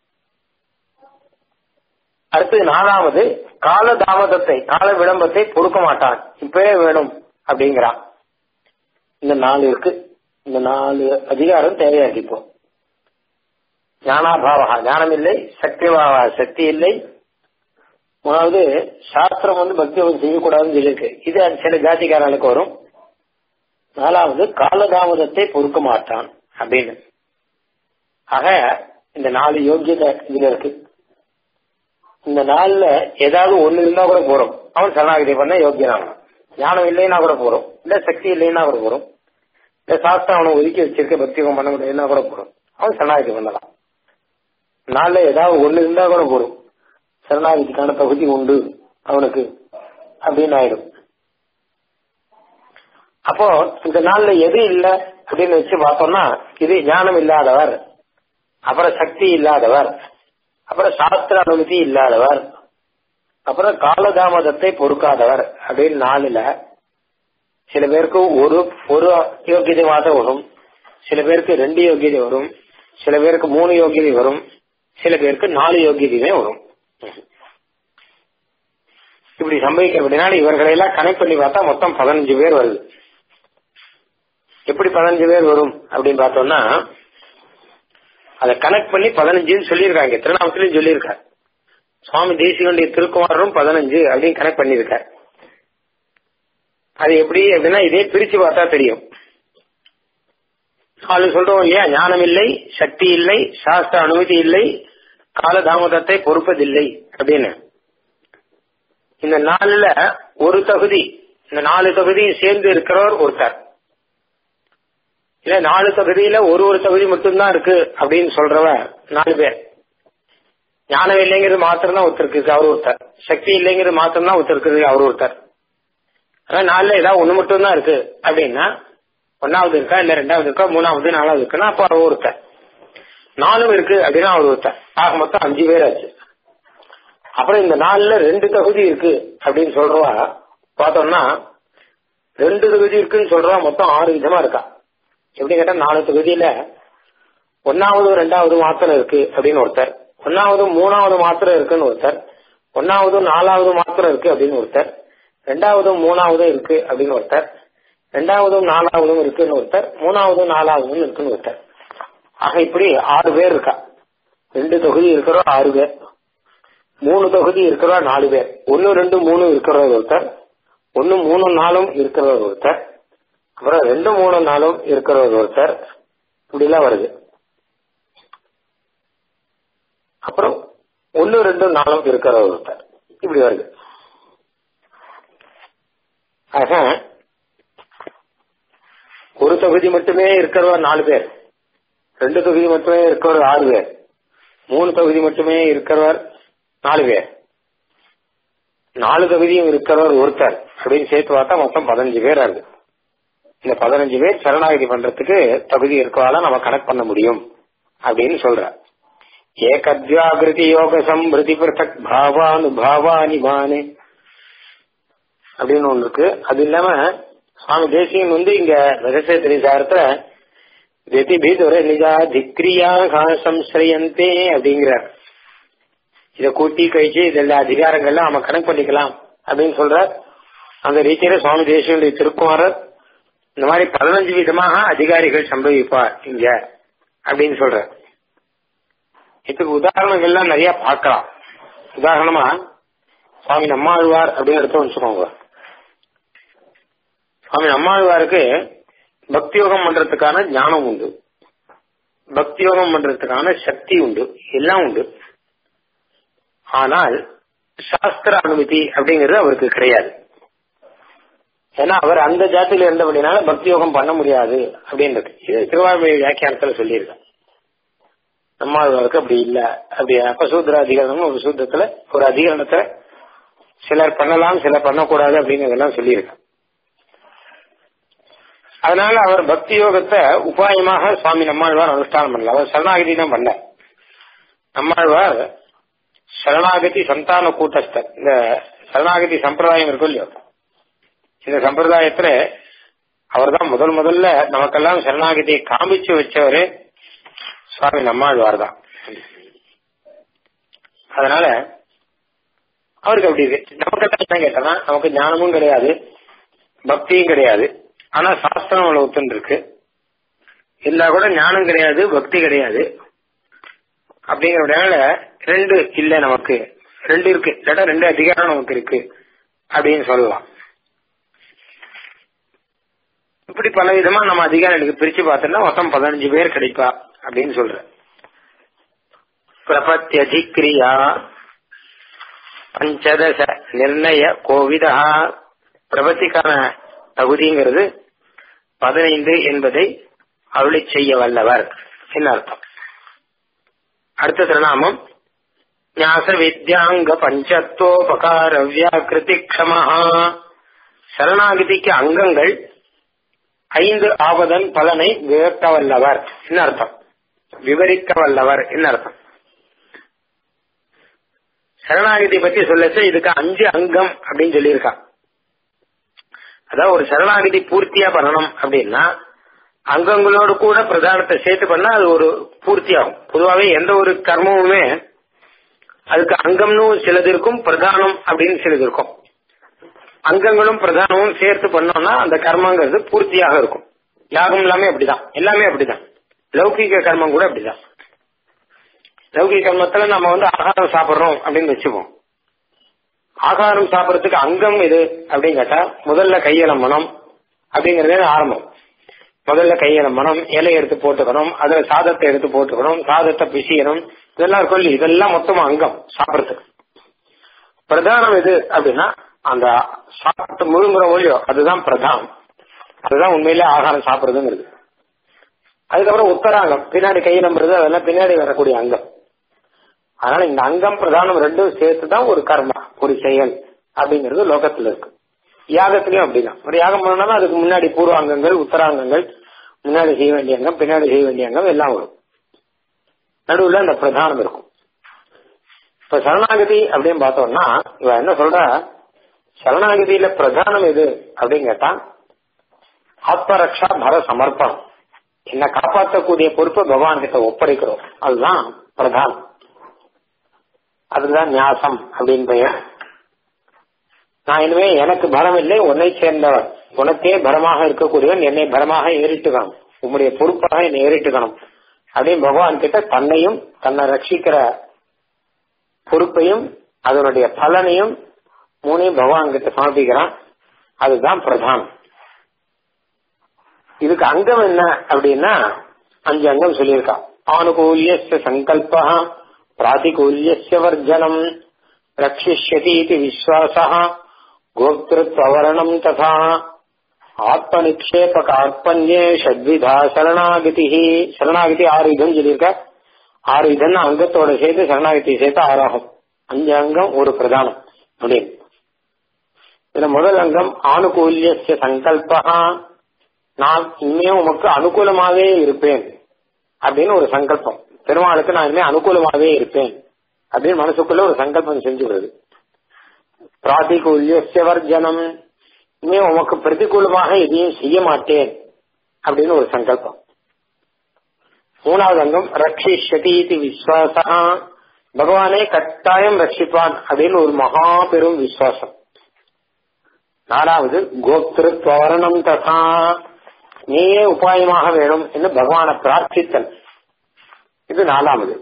அடுத்தது நாலாவது கால தாமதத்தை கால விளம்பத்தை பொறுக்க மாட்டான் இப்பவே வேணும் அப்படிங்கிறான் இந்த நாலு இருக்கு இந்த நாலு அதிகாரம் தேவையா இருக்கு இப்போ ஞானாபாவா ஞானம் இல்லை சக்தி சக்தி இல்லை மூணாவது சாஸ்திரம் வந்து பக்தி யோகம் செய்யக்கூடாதுன்னு சொல்லியிருக்கு இது சில ஜாதிக்காரர்களுக்கு வரும் நாலாவது காலதாமதத்தை பொறுக்க மாட்டான் அப்படின்னு ஆக இந்த நாலு யோகியதை இதுல இருக்கு இந்த நாள்ல ஏதாவது ஒண்ணு இருந்தா கூட போறோம் அவன் சரணாகதி பண்ண யோகியனான ஞானம் இல்லைன்னா கூட போறோம் இல்ல சக்தி இல்லைன்னா கூட போறோம் இல்ல சாஸ்திரம் அவனை ஒதுக்கி வச்சிருக்க பக்திகம் பண்ண முடியலன்னா கூட போறோம் அவன் சரணாகதி பண்ணலாம் நாள்ல ஏதாவது ஒண்ணு இருந்தா கூட போறோம் சரணாகதிக்கான தகுதி உண்டு அவனுக்கு அப்படின்னு ஆயிடும் அப்போ இந்த நாள்ல எது இல்ல அப்படின்னு வச்சு பார்த்தோம்னா இது ஞானம் இல்லாதவர் அப்புறம் சக்தி இல்லாதவர் அப்புறம் சாஸ்திர அனுமதி இல்லாதவர் அப்புறம் காலதாமதத்தை பொறுக்காதவர் அப்படின்னு நாலுல சில பேருக்கு ஒரு ஒரு யோகியதை மாதம் வரும் சில பேருக்கு ரெண்டு யோகியதை வரும் சில பேருக்கு மூணு யோகியதை வரும் சில பேருக்கு நாலு யோகியதையுமே வரும் இப்படி சம்பவிக்கிறபடினால இவர்களை எல்லாம் கனெக்ட் பண்ணி பார்த்தா மொத்தம் பதினஞ்சு பேர் வருது எப்படி பதினஞ்சு பேர் வரும் அப்படின்னு பார்த்தோம்னா அதை கனெக்ட் பண்ணி பதினஞ்சுன்னு சொல்லியிருக்காங்க திருநாமத்திலையும் சொல்லியிருக்காரு சுவாமி தேசிகனுடைய திருக்குமாரரும் பதினஞ்சு அப்படின்னு கனெக்ட் பண்ணியிருக்கார் அது எப்படி அப்படின்னா இதே பிரிச்சு பார்த்தா தெரியும் அது சொல்றோம் இல்லையா ஞானம் இல்லை சக்தி இல்லை சாஸ்திர அனுமதி இல்லை காலதாமதத்தை பொறுப்பதில்லை அப்படின்னு இந்த நாலுல ஒரு தகுதி இந்த நாலு தகுதியும் சேர்ந்து இருக்கிறவர் ஒருத்தர் இல்ல நாலு தகுதியில ஒரு ஒரு தகுதி மட்டும்தான் இருக்கு அப்படின்னு சொல்றவ நாலு பேர் ஞானம் இல்லைங்கிறது மாத்திரம் தான் ஒருத்தருக்கு அவர் ஒருத்தர் சக்தி இல்லைங்கிறது மாத்திரம் தான் ஒருத்தருக்கு அவர் ஒருத்தர் ஆனா நாலுல ஏதாவது ஒண்ணு மட்டும் தான் இருக்கு அப்படின்னா ஒன்னாவது இருக்கா இல்ல ரெண்டாவது இருக்கா மூணாவது நாலாவது இருக்குன்னா அப்போ அவர் ஒருத்தர் நாலும் இருக்கு அப்படின்னா அவர் ஒருத்தர் ஆக மொத்தம் அஞ்சு பேர் ஆச்சு அப்புறம் இந்த நாலுல ரெண்டு தகுதி இருக்கு அப்படின்னு சொல்றவா பார்த்தோம்னா ரெண்டு தகுதி இருக்குன்னு சொல்றவா மொத்தம் ஆறு விதமா இருக்கா எப்படி கேட்டா நாலு தொகுதியில ஒன்னாவது ரெண்டாவது மாத்திரம் இருக்கு அப்படின்னு ஒருத்தர் ஒன்னாவது மூணாவது மாத்திரம் இருக்குன்னு ஒருத்தர் ஒன்னாவது நாலாவது மாத்திரம் இருக்கு அப்படின்னு ஒருத்தர் ரெண்டாவதும் மூணாவதும் இருக்கு அப்படின்னு ஒருத்தர் ரெண்டாவதும் நாலாவதும் இருக்குன்னு ஒருத்தர் மூணாவதும் நாலாவதும் இருக்குன்னு ஒருத்தர் ஆக இப்படி ஆறு பேர் இருக்கா ரெண்டு தொகுதி இருக்கிறோம் ஆறு பேர் மூணு தொகுதி இருக்கிறோம் நாலு பேர் ஒன்னு ரெண்டு மூணு இருக்கிறவர் ஒருத்தர் ஒன்னு மூணு நாலும் இருக்கிறவர் ஒருத்தர் அப்புறம் ரெண்டு மூணு நாளும் இருக்கிறவர் ஒருத்தர் இப்படிலாம் வருது அப்புறம் ஒன்னு ரெண்டு நாளும் இருக்கிறவர் ஒருத்தர் இப்படி வருது ஆக ஒரு தொகுதி மட்டுமே இருக்கிறவர் நாலு பேர் ரெண்டு தொகுதி மட்டுமே இருக்கிறவர் ஆறு பேர் மூணு தொகுதி மட்டுமே இருக்கிறவர் நாலு பேர் நாலு தொகுதியும் இருக்கிறவர் ஒருத்தர் அப்படின்னு சேர்த்து பார்த்தா மொத்தம் பதினஞ்சு பேர் இருக்கு இந்த பதினஞ்சு பேர் சரணாகதி பண்றதுக்கு தகுதி இருக்கவால நம்ம கனெக்ட் பண்ண முடியும் அப்படின்னு சொல்ற ஏகத்யாகிருதி யோக சம்பிருதி பிரதக் பாவானுபாவானிமானே அப்படின்னு ஒண்ணு இருக்கு அது இல்லாம சுவாமி தேசியன் வந்து இங்க ரகசிய திரிசாரத்துல வெதி பீதுர நிஜா திக்ரியாக சம்ஸ்ரயந்தே அப்படிங்கிறார் இத கூட்டி கழிச்சு இதெல்லாம் அதிகாரங்கள்லாம் நம்ம கணக்கு பண்ணிக்கலாம் அப்படின்னு சொல்ற அந்த ரீதியில சுவாமி தேசியனுடைய திருக்குமாரர் இந்த மாதிரி பதினஞ்சு விதமாக அதிகாரிகள் சம்பவிப்பார் இங்க அப்படின்னு சொல்ற இதுக்கு உதாரணங்கள்லாம் நிறைய பார்க்கலாம் உதாரணமா சுவாமி நம்மாழ்வார் அப்படின்னு எடுத்து வச்சுக்கோங்க சுவாமி நம்மாழ்வாருக்கு பக்தி யோகம் பண்றதுக்கான ஞானம் உண்டு பக்தி யோகம் பண்றதுக்கான சக்தி உண்டு எல்லாம் உண்டு ஆனால் சாஸ்திர அனுமதி அப்படிங்கிறது அவருக்கு கிடையாது ஏன்னா அவர் அந்த ஜாத்தியில இருந்தபடினால பக்தி யோகம் பண்ண முடியாது அப்படின்றது இது திருவாரூர் வியாக்கியானத்துல சொல்லியிருக்கேன் நம்மளுக்கு அப்படி இல்ல அப்படி அப்பசூத்திர அதிகரணம் ஒரு சூத்திரத்துல ஒரு அதிகரணத்துல சிலர் பண்ணலாம் சிலர் பண்ணக்கூடாது அப்படிங்கறதெல்லாம் சொல்லியிருக்கேன் அதனால அவர் பக்தி யோகத்தை உபாயமாக சுவாமி நம்மாழ்வார் அனுஷ்டானம் பண்ணல அவர் சரணாகதி தான் பண்ண நம்மாழ்வார் சரணாகதி சந்தான கூட்டஸ்தர் இந்த சரணாகதி சம்பிரதாயம் இருக்கும் இல்லையோ இந்த சம்பிரதாயத்துல அவர் தான் முதல் முதல்ல நமக்கெல்லாம் சரணாகதியை காமிச்சு வச்சவரு சுவாமி நம்மாழ்வார் தான் அதனால அவருக்கு அப்படி இருக்கு நமக்கெல்லாம் என்ன கேட்டனா நமக்கு ஞானமும் கிடையாது பக்தியும் கிடையாது ஆனா சாஸ்திரம் அவ்வளவு ஒத்துன்னு இருக்கு இருந்தா கூட ஞானம் கிடையாது பக்தி கிடையாது அப்படிங்கறதுனால ரெண்டு இல்ல நமக்கு ரெண்டு இருக்கு இல்லாட்டா ரெண்டு அதிகாரம் நமக்கு இருக்கு அப்படின்னு சொல்லலாம் இப்படி பல விதமா நம்ம அதிகாரிகளுக்கு பிரிச்சு பார்த்தோம்னா மொத்தம் பதினஞ்சு பேர் கிடைப்பா அப்படின்னு சொல்ற பிரபத்தியதிக்ரியா பஞ்சதச நிர்ணய கோவிதா பிரபத்திக்கான தகுதிங்கிறது பதினைந்து என்பதை அருளி செய்ய வல்லவர் என்ன அர்த்தம் அடுத்த திருநாமம் ஞாச வித்யாங்க பஞ்சத்தோபகார வியாக்கிருதி க்ஷமஹா சரணாகதிக்கு அங்கங்கள் ஐந்து ஆவதன் பலனை விவரிக்க வல்லவர் என்ன அர்த்தம் விவரிக்க வல்லவர் என்ன அர்த்தம் சரணாகதி பத்தி சொல்லச்சு இதுக்கு அஞ்சு அங்கம் அப்படின்னு சொல்லியிருக்கா அதாவது ஒரு சரணாகதி பூர்த்தியா பண்ணணும் அப்படின்னா அங்கங்களோடு கூட பிரதானத்தை சேர்த்து பண்ணா அது ஒரு பூர்த்தி ஆகும் பொதுவாகவே எந்த ஒரு கர்மமுமே அதுக்கு அங்கம்னு சிலது இருக்கும் பிரதானம் அப்படின்னு சிலது இருக்கும் அங்கங்களும் பிரதானமும் சேர்த்து பண்ணோம்னா அந்த கர்மங்கிறது பூர்த்தியாக இருக்கும் யாகம் எல்லாமே அப்படிதான் எல்லாமே அப்படிதான் லௌகிக கர்மம் கூட அப்படிதான் லௌகிக கர்மத்துல நம்ம வந்து ஆகாரம் சாப்பிடுறோம் அப்படின்னு வச்சுப்போம் ஆகாரம் சாப்பிடறதுக்கு அங்கம் எது அப்படின்னு கேட்டா முதல்ல கையலம்பனம் அப்படிங்கறதே ஆரம்பம் முதல்ல கையலம்பனம் இலை எடுத்து போட்டுக்கணும் அதுல சாதத்தை எடுத்து போட்டுக்கணும் சாதத்தை பிசியணும் இதெல்லாம் சொல்லி இதெல்லாம் மொத்தமா அங்கம் சாப்பிடறதுக்கு பிரதானம் எது அப்படின்னா அந்த சாப்பிட்டு முழுங்குற ஒழியோ அதுதான் பிரதானம் அதுதான் உண்மையிலே ஆகாரம் சாப்பிடுறதுங்கிறது அதுக்கப்புறம் உத்தராங்கம் பின்னாடி கை நம்புறது அதெல்லாம் பின்னாடி வரக்கூடிய அங்கம் அதனால இந்த அங்கம் பிரதானம் ரெண்டும் சேர்த்து தான் ஒரு கர்மா ஒரு செயல் அப்படிங்கிறது லோகத்துல இருக்கு யாகத்திலயும் அப்படிதான் ஒரு யாகம் பண்ணோம்னா அதுக்கு முன்னாடி பூர்வாங்கங்கள் உத்தராங்கங்கள் முன்னாடி செய்ய வேண்டிய அங்கம் பின்னாடி செய்ய வேண்டிய அங்கம் எல்லாம் வரும் நடுவுல அந்த பிரதானம் இருக்கும் இப்ப சரணாகதி அப்படின்னு பார்த்தோம்னா இவ என்ன சொல்ற சரணாகதியில பிரதானம் எது அப்படின்னு கேட்டா ஆத்மரக்ஷா பர சமர்ப்பணம் என்ன காப்பாற்றக்கூடிய பொறுப்பை பகவான் கிட்ட ஒப்படைக்கிறோம் அதுதான் பிரதானம் அதுதான் ஞாசம் அப்படின்னு பெயர் நான் இனிமே எனக்கு பலம் இல்லை உன்னை சேர்ந்தவன் உனக்கே பலமாக இருக்கக்கூடியவன் என்னை பலமாக ஏறிட்டுக்கணும் உன்னுடைய பொறுப்பாக என்னை ஏறிட்டுக்கணும் அப்படின்னு பகவான் கிட்ட தன்னையும் தன்னை ரட்சிக்கிற பொறுப்பையும் அதனுடைய பலனையும் மூணையும் பகவான் கிட்ட சமர்ப்பிக்கிறான் அதுதான் பிரதானம் இதுக்கு அங்கம் என்ன அப்படின்னா அஞ்சு அங்கம் சொல்லியிருக்கான் ஆனுகூல்ய சங்கல்பா பிராதிகூல்ய வர்ஜனம் ரட்சிஷ்யதி விஸ்வாச கோக்திருத்வரணம் ததா ஆத்மநிக்ஷேப கார்பண்யே ஷட்விதா சரணாகதி சரணாகதி ஆறு இதம் சொல்லியிருக்க ஆறு இதம் அங்கத்தோட சேர்த்து சரணாகதி சேர்த்து ஆறாகும் அஞ்சு அங்கம் ஒரு பிரதானம் அப்படின்னு இதுல முதல் அங்கம் ஆனுகூல்ய சங்கல்பா நான் இனிமே உமக்கு அனுகூலமாவே இருப்பேன் அப்படின்னு ஒரு சங்கல்பம் பெருமாளுக்கு நான் இனிமே அனுகூலமாவே இருப்பேன் அப்படின்னு மனசுக்குள்ள ஒரு சங்கல்பம் செஞ்சுக்கிறது பிராதிகூல்ய வர்ஜனம் இனிமே உமக்கு பிரதிகூலமாக எதையும் செய்ய மாட்டேன் அப்படின்னு ஒரு சங்கல்பம் மூணாவது அங்கம் ரட்சிஷதி இது விஸ்வாசா பகவானே கட்டாயம் ரட்சிப்பான் அப்படின்னு ஒரு மகா பெரும் விசுவாசம் நாலாவது கோப்திருத்வரணம் ததா நீயே உபாயமாக வேணும் என்று பகவானை பிரார்த்தித்தல் இது நாலாவது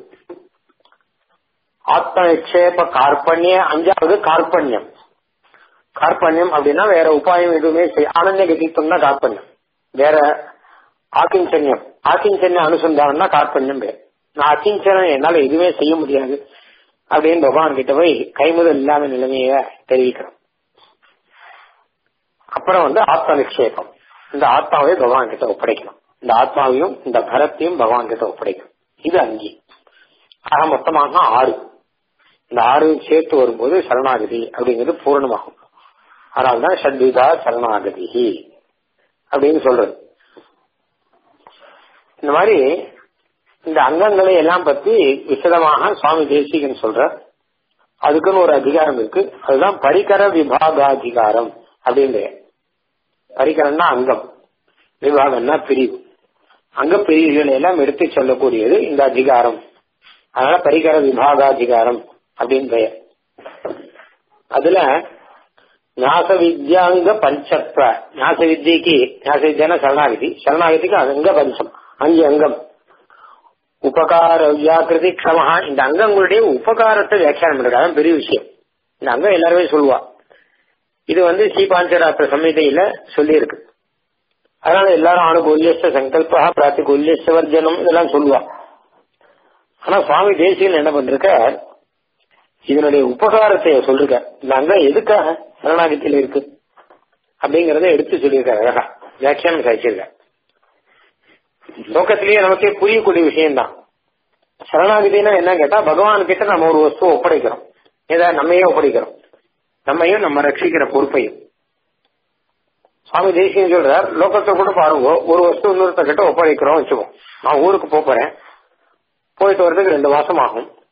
ஆத்ம நிக்ஷேப கார்பண்ய அஞ்சாவது கார்பண்யம் கார்பண்யம் அப்படின்னா வேற உபாயம் எதுவுமே செய்ய ஆனந்த கதித்தம்னா கார்பண்யம் வேற ஆக்கிஞ்சன்யம் ஆக்கிஞ்சன்ய அனுசந்தானம்னா கார்பண்யம் பேர் நான் அக்கிஞ்சனம் என்னால எதுவுமே செய்ய முடியாது அப்படின்னு பகவான் கிட்ட போய் கைமுதல் இல்லாத நிலைமைய தெரிவிக்கிறோம் அப்புறம் வந்து ஆத்ம நிக்ஷேபம் இந்த ஆத்மாவை பகவான் கிட்ட ஒப்படைக்கணும் இந்த ஆத்மாவையும் இந்த பரத்தையும் பகவான் கிட்ட ஒப்படைக்கணும் இது அங்கி ஆக மொத்தமாக ஆறு இந்த ஆறு சேர்த்து வரும்போது சரணாகதி அப்படிங்கிறது பூரணமாகும் அதனால்தான் ஷட்விதா சரணாகதி அப்படின்னு சொல்றது இந்த மாதிரி இந்த அங்கங்களை எல்லாம் பத்தி விசதமாக சுவாமி தேசிகன் சொல்ற அதுக்குன்னு ஒரு அதிகாரம் இருக்கு அதுதான் பரிகர விபாகாதிகாரம் அப்படின்ற பரிகரம்னா அங்கம் விபாகம்னா பிரிவு அங்க பிரிவுகளை எல்லாம் எடுத்து சொல்லக்கூடியது இந்த அதிகாரம் அதனால பரிகர விபாகாதிகாரம் அப்படின்னு பெயர் அதுல ஞாச வித்யாங்க பஞ்சத்வ ஞாச வித்யக்கு ஞாச வித்யான சரணாகதி சரணாகதிக்கு அங்க பஞ்சம் அஞ்சு அங்கம் உபகார வியாக்கிருதி க்ஷமஹா இந்த அங்கங்களுடைய உபகாரத்தை வியாக்கியானம் பண்றது அதான் பெரிய விஷயம் இந்த அங்கம் எல்லாருமே சொல்லுவா இது வந்து ஸ்ரீபாஞ்சராத்திர சம்ஹிதையில சொல்லி இருக்கு அதனால எல்லாரும் அனுகூல்ய சங்கல்பா பிராத்திகூல்ய வர்ஜனம் இதெல்லாம் சொல்லுவா ஆனா சுவாமி தேசியன் என்ன பண்ருக்க இதனுடைய உபகாரத்தை சொல்லிருக்க இந்த அங்கம் எதுக்காக சரணாகத்தில இருக்கு அப்படிங்கறத எடுத்து சொல்லியிருக்காரு அழகா வியாக்கியானம் சாதிச்சிருக்க லோக்கத்திலேயே நமக்கே புரியக்கூடிய விஷயம்தான் சரணாகதினா என்ன கேட்டா பகவான் கிட்ட நம்ம ஒரு வஸ்துவை ஒப்படைக்கிறோம் ஏதாவது நம்மையே ஒப்படைக்கிறோம் நம்மையும் நம்ம ரட்சிக்கிற பொறுப்பையும் சுவாமி தேசியம் சொல்றார் லோகத்தை கூட பாருங்க ஒரு வஸ்து இன்னொருத்த கிட்ட ஒப்படைக்கிறோம் வச்சுக்கோம் நான் ஊருக்கு போறேன் போயிட்டு வர்றதுக்கு ரெண்டு மாசம் ஆகும்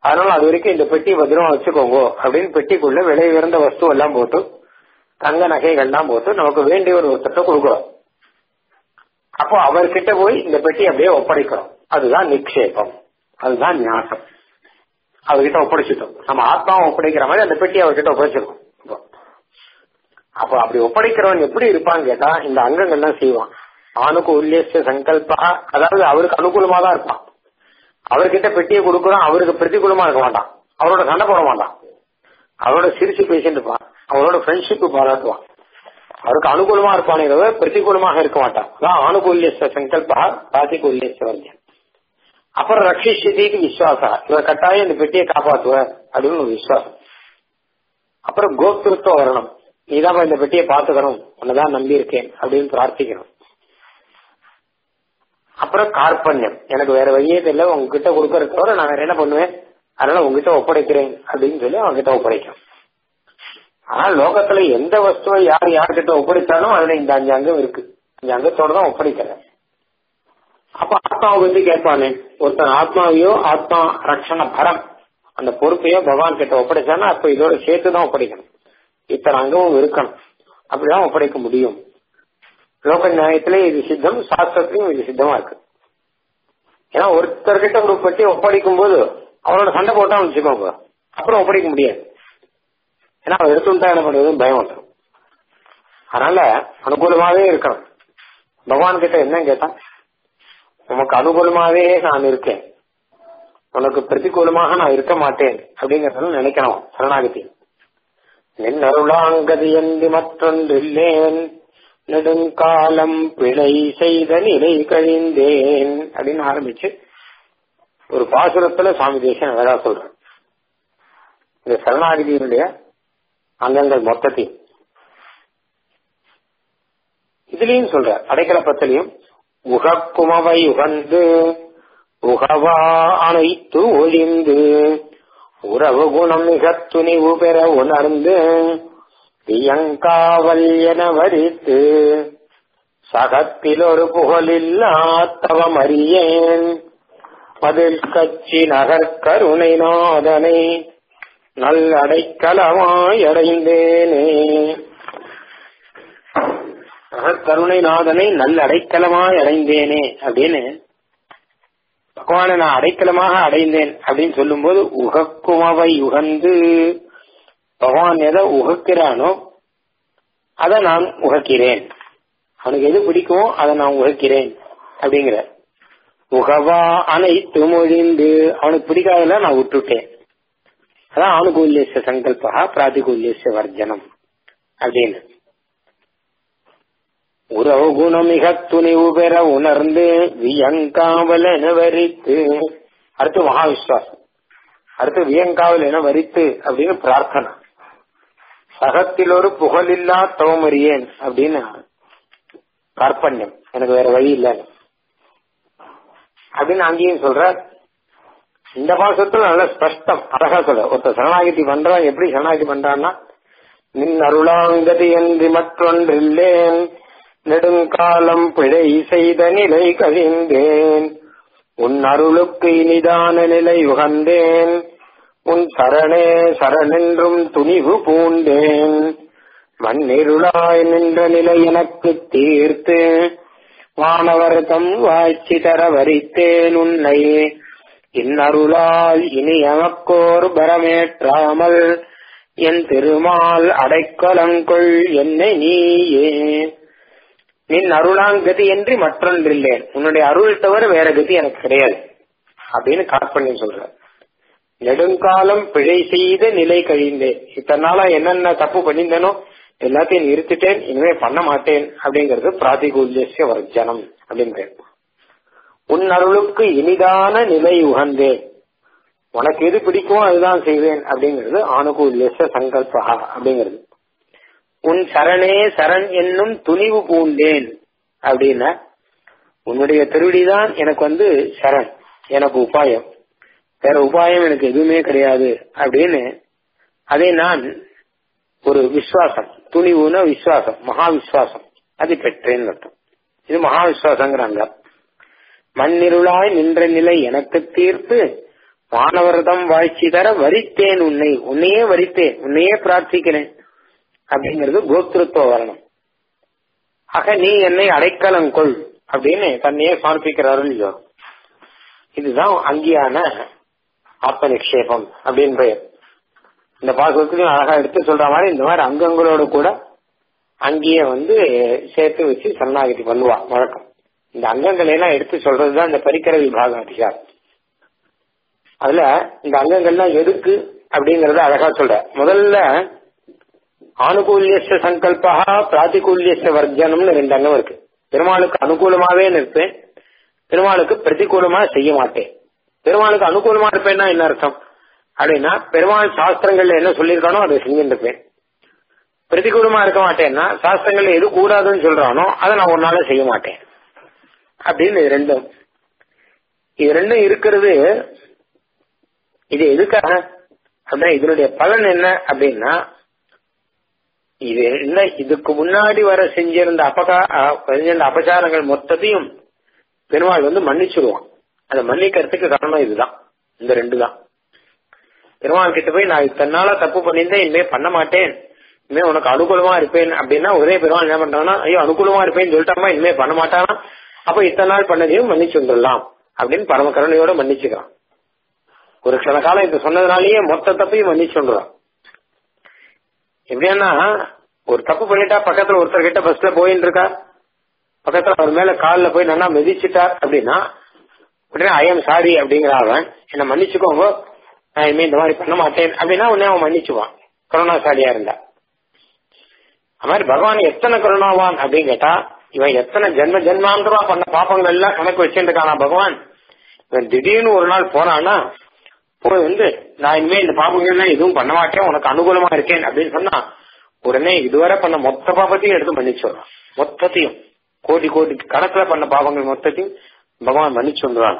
அதனால அது வரைக்கும் இந்த பெட்டி பத்திரமா வச்சுக்கோங்க அப்படின்னு பெட்டிக்குள்ள விலை உயர்ந்த வஸ்து எல்லாம் போட்டு தங்க நகைகள்லாம் போட்டு நமக்கு வேண்டிய ஒரு ஒருத்தட்ட கொடுக்குறோம் அப்போ அவர்கிட்ட போய் இந்த பெட்டி அப்படியே ஒப்படைக்கிறோம் அதுதான் நிக்ஷேபம் அதுதான் ஞாசம் அவர்கிட்ட ஒப்படைச்சிட்டோம் நம்ம ஆத்மாவை ஒப்படைக்கிற மாதிரி அந்த பெட்டி அவர்கிட்ட ஒப்படைச்சிருக்கோம் இப்போ. அப்போ அப்படி ஒப்படைக்கிறவன் எப்படி இருப்பான்னு கேட்டா இந்த அங்கங்கள்லாம் செய்வான் ஆணுக்கு சங்கல்பா அதாவது அவருக்கு அனுகூலமா தான் இருப்பான் அவர்கிட்ட பெட்டியை கொடுக்குறோம் அவருக்கு பிரதிகூலமா இருக்க மாட்டான் அவரோட சண்டை போட மாட்டான் அவரோட சிரிச்சு பேசிட்டு இருப்பான் அவரோட ஃப்ரெண்ட்ஷிப் பாராட்டுவான் அவருக்கு அனுகூலமா இருப்பானே தவிர பிரதிகூலமாக இருக்க மாட்டான் அதான் ஆணுகூல்ய சங்கல்பா பிராதிகூல்ய வர்ஜன் அப்புறம் ரட்சிஷதிக்கு விசுவாசா இவர் கட்டாயம் இந்த பெட்டியை காப்பாத்துவார் அப்படின்னு ஒரு விசுவாசம் அப்புறம் கோப்திருத்துவம் வரணும் நீதான் இந்த பெட்டியை பாத்துக்கணும் உன்னதான் நம்பி இருக்கேன் அப்படின்னு பிரார்த்திக்கணும் அப்புறம் கார்பண்யம் எனக்கு வேற வழியே தெரியல உங்ககிட்ட கொடுக்கறத தவிர நான் வேற என்ன பண்ணுவேன் அதனால உங்ககிட்ட ஒப்படைக்கிறேன் அப்படின்னு சொல்லி அவங்ககிட்ட ஒப்படைக்கும் ஆனா லோகத்துல எந்த வஸ்துவை யார் யார்கிட்ட ஒப்படைத்தாலும் அதுல இந்த அஞ்சு அங்கம் இருக்கு அஞ்சு அங்கத்தோட தான் ஒப்படைக்கிறேன் அப்ப ஆத்மாவை வந்து கேட்பானே ஒருத்தன் ஆத்மாவையோ ஆத்மா ரட்சண பரம் அந்த பொறுப்பையோ பகவான் கிட்ட ஒப்படைச்சானா அப்ப இதோட சேர்த்து தான் ஒப்படைக்கணும் இத்தனை அங்கமும் இருக்கணும் அப்படிதான் ஒப்படைக்க முடியும் லோக நியாயத்திலே இது சித்தம் சாஸ்திரத்திலையும் இது சித்தமா இருக்கு ஏன்னா ஒருத்தர்கிட்ட ஒரு பற்றி ஒப்படைக்கும் போது அவரோட சண்டை போட்டா வச்சுக்கோங்க அப்புறம் ஒப்படைக்க முடியாது ஏன்னா அவர் எடுத்துட்டா என்ன பண்றது பயம் வந்துடும் அதனால அனுகூலமாவே இருக்கணும் பகவான் கிட்ட என்ன கேட்டா உனக்கு அனுகூலமாவே நான் இருக்கேன் உனக்கு பிரதிகூலமாக நான் இருக்க மாட்டேன் அப்படிங்கறத நினைக்கணும் சரணாகதி நின் அருளாங்கதி என்று மற்றொன்றில்லேன் நெடுங்காலம் பிழை செய்த நிலை கழிந்தேன் அப்படின்னு ஆரம்பிச்சு ஒரு பாசுரத்துல சுவாமி தேசம் அழகா சொல்றேன் இந்த சரணாகிதியினுடைய அங்கங்கள் மொத்தத்தையும் இதுலயும் சொல்ற அடைக்கலப்பத்திலையும் உகக்குமவை உகந்து உகவா அனைத்து ஒழிந்து உறவு குணம் மிக துணிவு பெற உணர்ந்து வியங்காவல் என வரித்து சகத்தில் ஒரு புகழில்லா தவம் அறியேன் பதில் கட்சி நகர் கருணை நாதனை நல் அடைக்கலமாய் அடைந்தேனே கருணை நாதனை நல்ல அடைக்கலமாய் அடைந்தேனே அப்படின்னு பகவானை நான் அடைக்கலமாக அடைந்தேன் அப்படின்னு சொல்லும்போது உகக்குமவை உகந்து பகவான் எதை உகக்கிறானோ அதை நான் உகக்கிறேன் அவனுக்கு எது பிடிக்குமோ அதை நான் உகக்கிறேன் அப்படிங்கிற உகவா அனைத்து மொழிந்து அவனுக்கு பிடிக்காதல நான் விட்டுட்டேன் அதான் ஆணுகூல்யச சங்கல்பா பிராதிகூல்யச வர்ஜனம் அப்படின்னு உறவு குணமிக துணிவு பெற உணர்ந்து வியங்காவல் என வரித்து அடுத்து மகாவிஸ்வாசம் அடுத்து வியங்காவல் என வரித்து அப்படின்னு பிரார்த்தனை சகத்தில் ஒரு புகழில்லா தவமறியேன் அப்படின்னு கார்பண்யம் எனக்கு வேற வழி இல்ல அப்படின்னு அங்கேயும் சொல்ற இந்த பாசத்துல நல்ல ஸ்பஷ்டம் அழகா சொல்ற ஒருத்தர் சரணாகிதி பண்றான் எப்படி சரணாகிதி பண்றான்னா நின் அருளாங்கதி என்று மற்றொன்றில்லேன் நெடுங்காலம் பிழை செய்த நிலை கழிந்தேன் உன் அருளுக்கு இனிதான நிலை உகந்தேன் உன் சரணே சரணென்றும் துணிவு பூண்டேன் மண்ணிருளாய் நின்ற நிலை எனக்கு தீர்த்து வானவர் தம் வாய்ச்சி தர வரித்தேன் உன்னை இன்னருளால் இனி எமக்கோர் பரமேற்றாமல் என் திருமால் அடைக்கலங்கொள் என்னை நீயே நின் அருளாங்கதி என்று மற்றொன்றில்லேன் உன்னுடைய அருள் தவிர வேற கதி எனக்கு கிடையாது அப்படின்னு காற்பண்ணி சொல்ற நெடுங்காலம் பிழை செய்த நிலை கழிந்தேன் இத்தனை நாளா என்னென்ன தப்பு பண்ணியிருந்தேனோ எல்லாத்தையும் நிறுத்திட்டேன் இனிமே பண்ண மாட்டேன் அப்படிங்கிறது பிராதிகூல்யசிய வர்ஜனம் அப்படிங்கிற உன் அருளுக்கு இனிதான நிலை உகந்தேன் உனக்கு எது பிடிக்குமோ அதுதான் செய்வேன் அப்படிங்கிறது ஆணுகூல்யச சங்கல்பா அப்படிங்கிறது உன் சரணே சரண் என்னும் துணிவு பூண்டேன் அப்படின்னா உன்னுடைய திருவடிதான் எனக்கு வந்து சரண் எனக்கு உபாயம் வேற உபாயம் எனக்கு எதுவுமே கிடையாது அப்படின்னு அதை நான் ஒரு விசுவாசம் துணிவுன விசுவாசம் மகா விசுவாசம் அது பெற்றேன்னு அர்த்தம் இது மகா விசுவாசங்கிறாங்க மண்ணிருளாய் நின்ற நிலை எனக்கு தீர்த்து வானவரதம் வாழ்ச்சி தர வரித்தேன் உன்னை உன்னையே வரித்தேன் உன்னையே பிரார்த்திக்கிறேன் அப்படிங்கிறது கோத்திருத்துவ வரணும் ஆக நீ என்னை அடைக்கலம் கொள் அப்படின்னு தன்னையே சமர்ப்பிக்கிறாரு இல்லையோ இதுதான் அங்கியான ஆத்ம நிக்ஷேபம் அப்படின்னு பெயர் இந்த பாசுரத்துலையும் அழகா எடுத்து சொல்ற மாதிரி இந்த மாதிரி அங்கங்களோட கூட அங்கேயே வந்து சேர்த்து வச்சு சரணாகதி பண்ணுவா வழக்கம் இந்த அங்கங்களை எல்லாம் எடுத்து சொல்றதுதான் இந்த பரிக்கர விபாகம் அதிகாரம் அதுல இந்த அங்கங்கள்லாம் எதுக்கு அப்படிங்கறத அழகா சொல்ற முதல்ல ஆனுகூல்ய சங்கல்பா பிராதிகூல்ய வர்ஜனம்னு ரெண்டு அங்கம் இருக்கு பெருமாளுக்கு அனுகூலமாவே நிற்பேன் பெருமாளுக்கு பிரதிகூலமா செய்ய மாட்டேன் பெருமாளுக்கு அனுகூலமா இருப்பேன்னா என்ன அர்த்தம் அப்படின்னா பெருமாள் சாஸ்திரங்கள்ல என்ன சொல்லியிருக்கானோ அதை செஞ்சுட்டு இருப்பேன் பிரதிகூலமா இருக்க மாட்டேன்னா சாஸ்திரங்கள்ல எது கூடாதுன்னு சொல்றானோ அதை நான் ஒரு நாள செய்ய மாட்டேன் அப்படின்னு இது ரெண்டும் இது ரெண்டும் இருக்கிறது இது எதுக்காக அப்படின்னா இதனுடைய பலன் என்ன அப்படின்னா இது என்ன இதுக்கு முன்னாடி வர செஞ்சிருந்த அபகா செஞ்சிருந்த அபச்சாரங்கள் மொத்தத்தையும் பெருமாள் வந்து மன்னிச்சிருவான் அதை மன்னிக்கிறதுக்கு காரணம் இதுதான் இந்த ரெண்டு தான் பெருமாள் கிட்ட போய் நான் இத்தனை நாளா தப்பு பண்ணியிருந்தேன் இனிமே பண்ண மாட்டேன் இனிமே உனக்கு அனுகூலமா இருப்பேன் அப்படின்னா ஒரே பெருமாள் என்ன பண்றாங்கன்னா ஐயோ அனுகூலமா இருப்பேன்னு சொல்லிட்டாமா இனிமே பண்ண மாட்டானா அப்ப இத்தனை நாள் பண்ணதையும் மன்னிச்சு வந்துடலாம் அப்படின்னு பரம கருணையோட மன்னிச்சுக்கிறான் ஒரு சில காலம் இது சொன்னதுனாலயே மொத்த தப்பையும் மன்னிச்சு வந்துடுறான் எப்படின்னா ஒரு தப்பு பண்ணிட்டா பக்கத்துல ஒருத்தர் கிட்ட பஸ்ல போயின்னு இருக்கா பக்கத்துல அவர் மேல கால்ல போய் நல்லா மிதிச்சுட்டார் அப்படின்னா உடனே ஐஎம் சாரி அப்படிங்கிற அவன் என்ன மன்னிச்சுக்கோங்க நான் இனிமே இந்த மாதிரி பண்ண மாட்டேன் அப்படின்னா உடனே அவன் மன்னிச்சுவான் கருணாசாலியா இருந்தா அது மாதிரி பகவான் எத்தனை கருணாவான் அப்படின்னு கேட்டா இவன் எத்தனை ஜென்ம ஜென்மாந்தரமா பண்ண பாப்பங்கள் எல்லாம் கணக்கு வச்சுருக்கானா பகவான் இவன் திடீர்னு ஒரு நாள் போனான்னா போய் வந்து நான் இனிமே இந்த பாப்பங்கள்லாம் எதுவும் பண்ண மாட்டேன் உனக்கு அனுகூலமா இருக்கேன் அப்படின்னு சொன்னா உடனே இதுவரை பண்ண மொத்த பாப்பத்தையும் எடுத்து மன்னிச்சு வர்றான் மொத்தத்தையும் கோடி கோடி கணக்குல பண்ண பாவங்கள் மொத்தத்தையும் பகவான் மன்னிச்சு வந்துடுறான்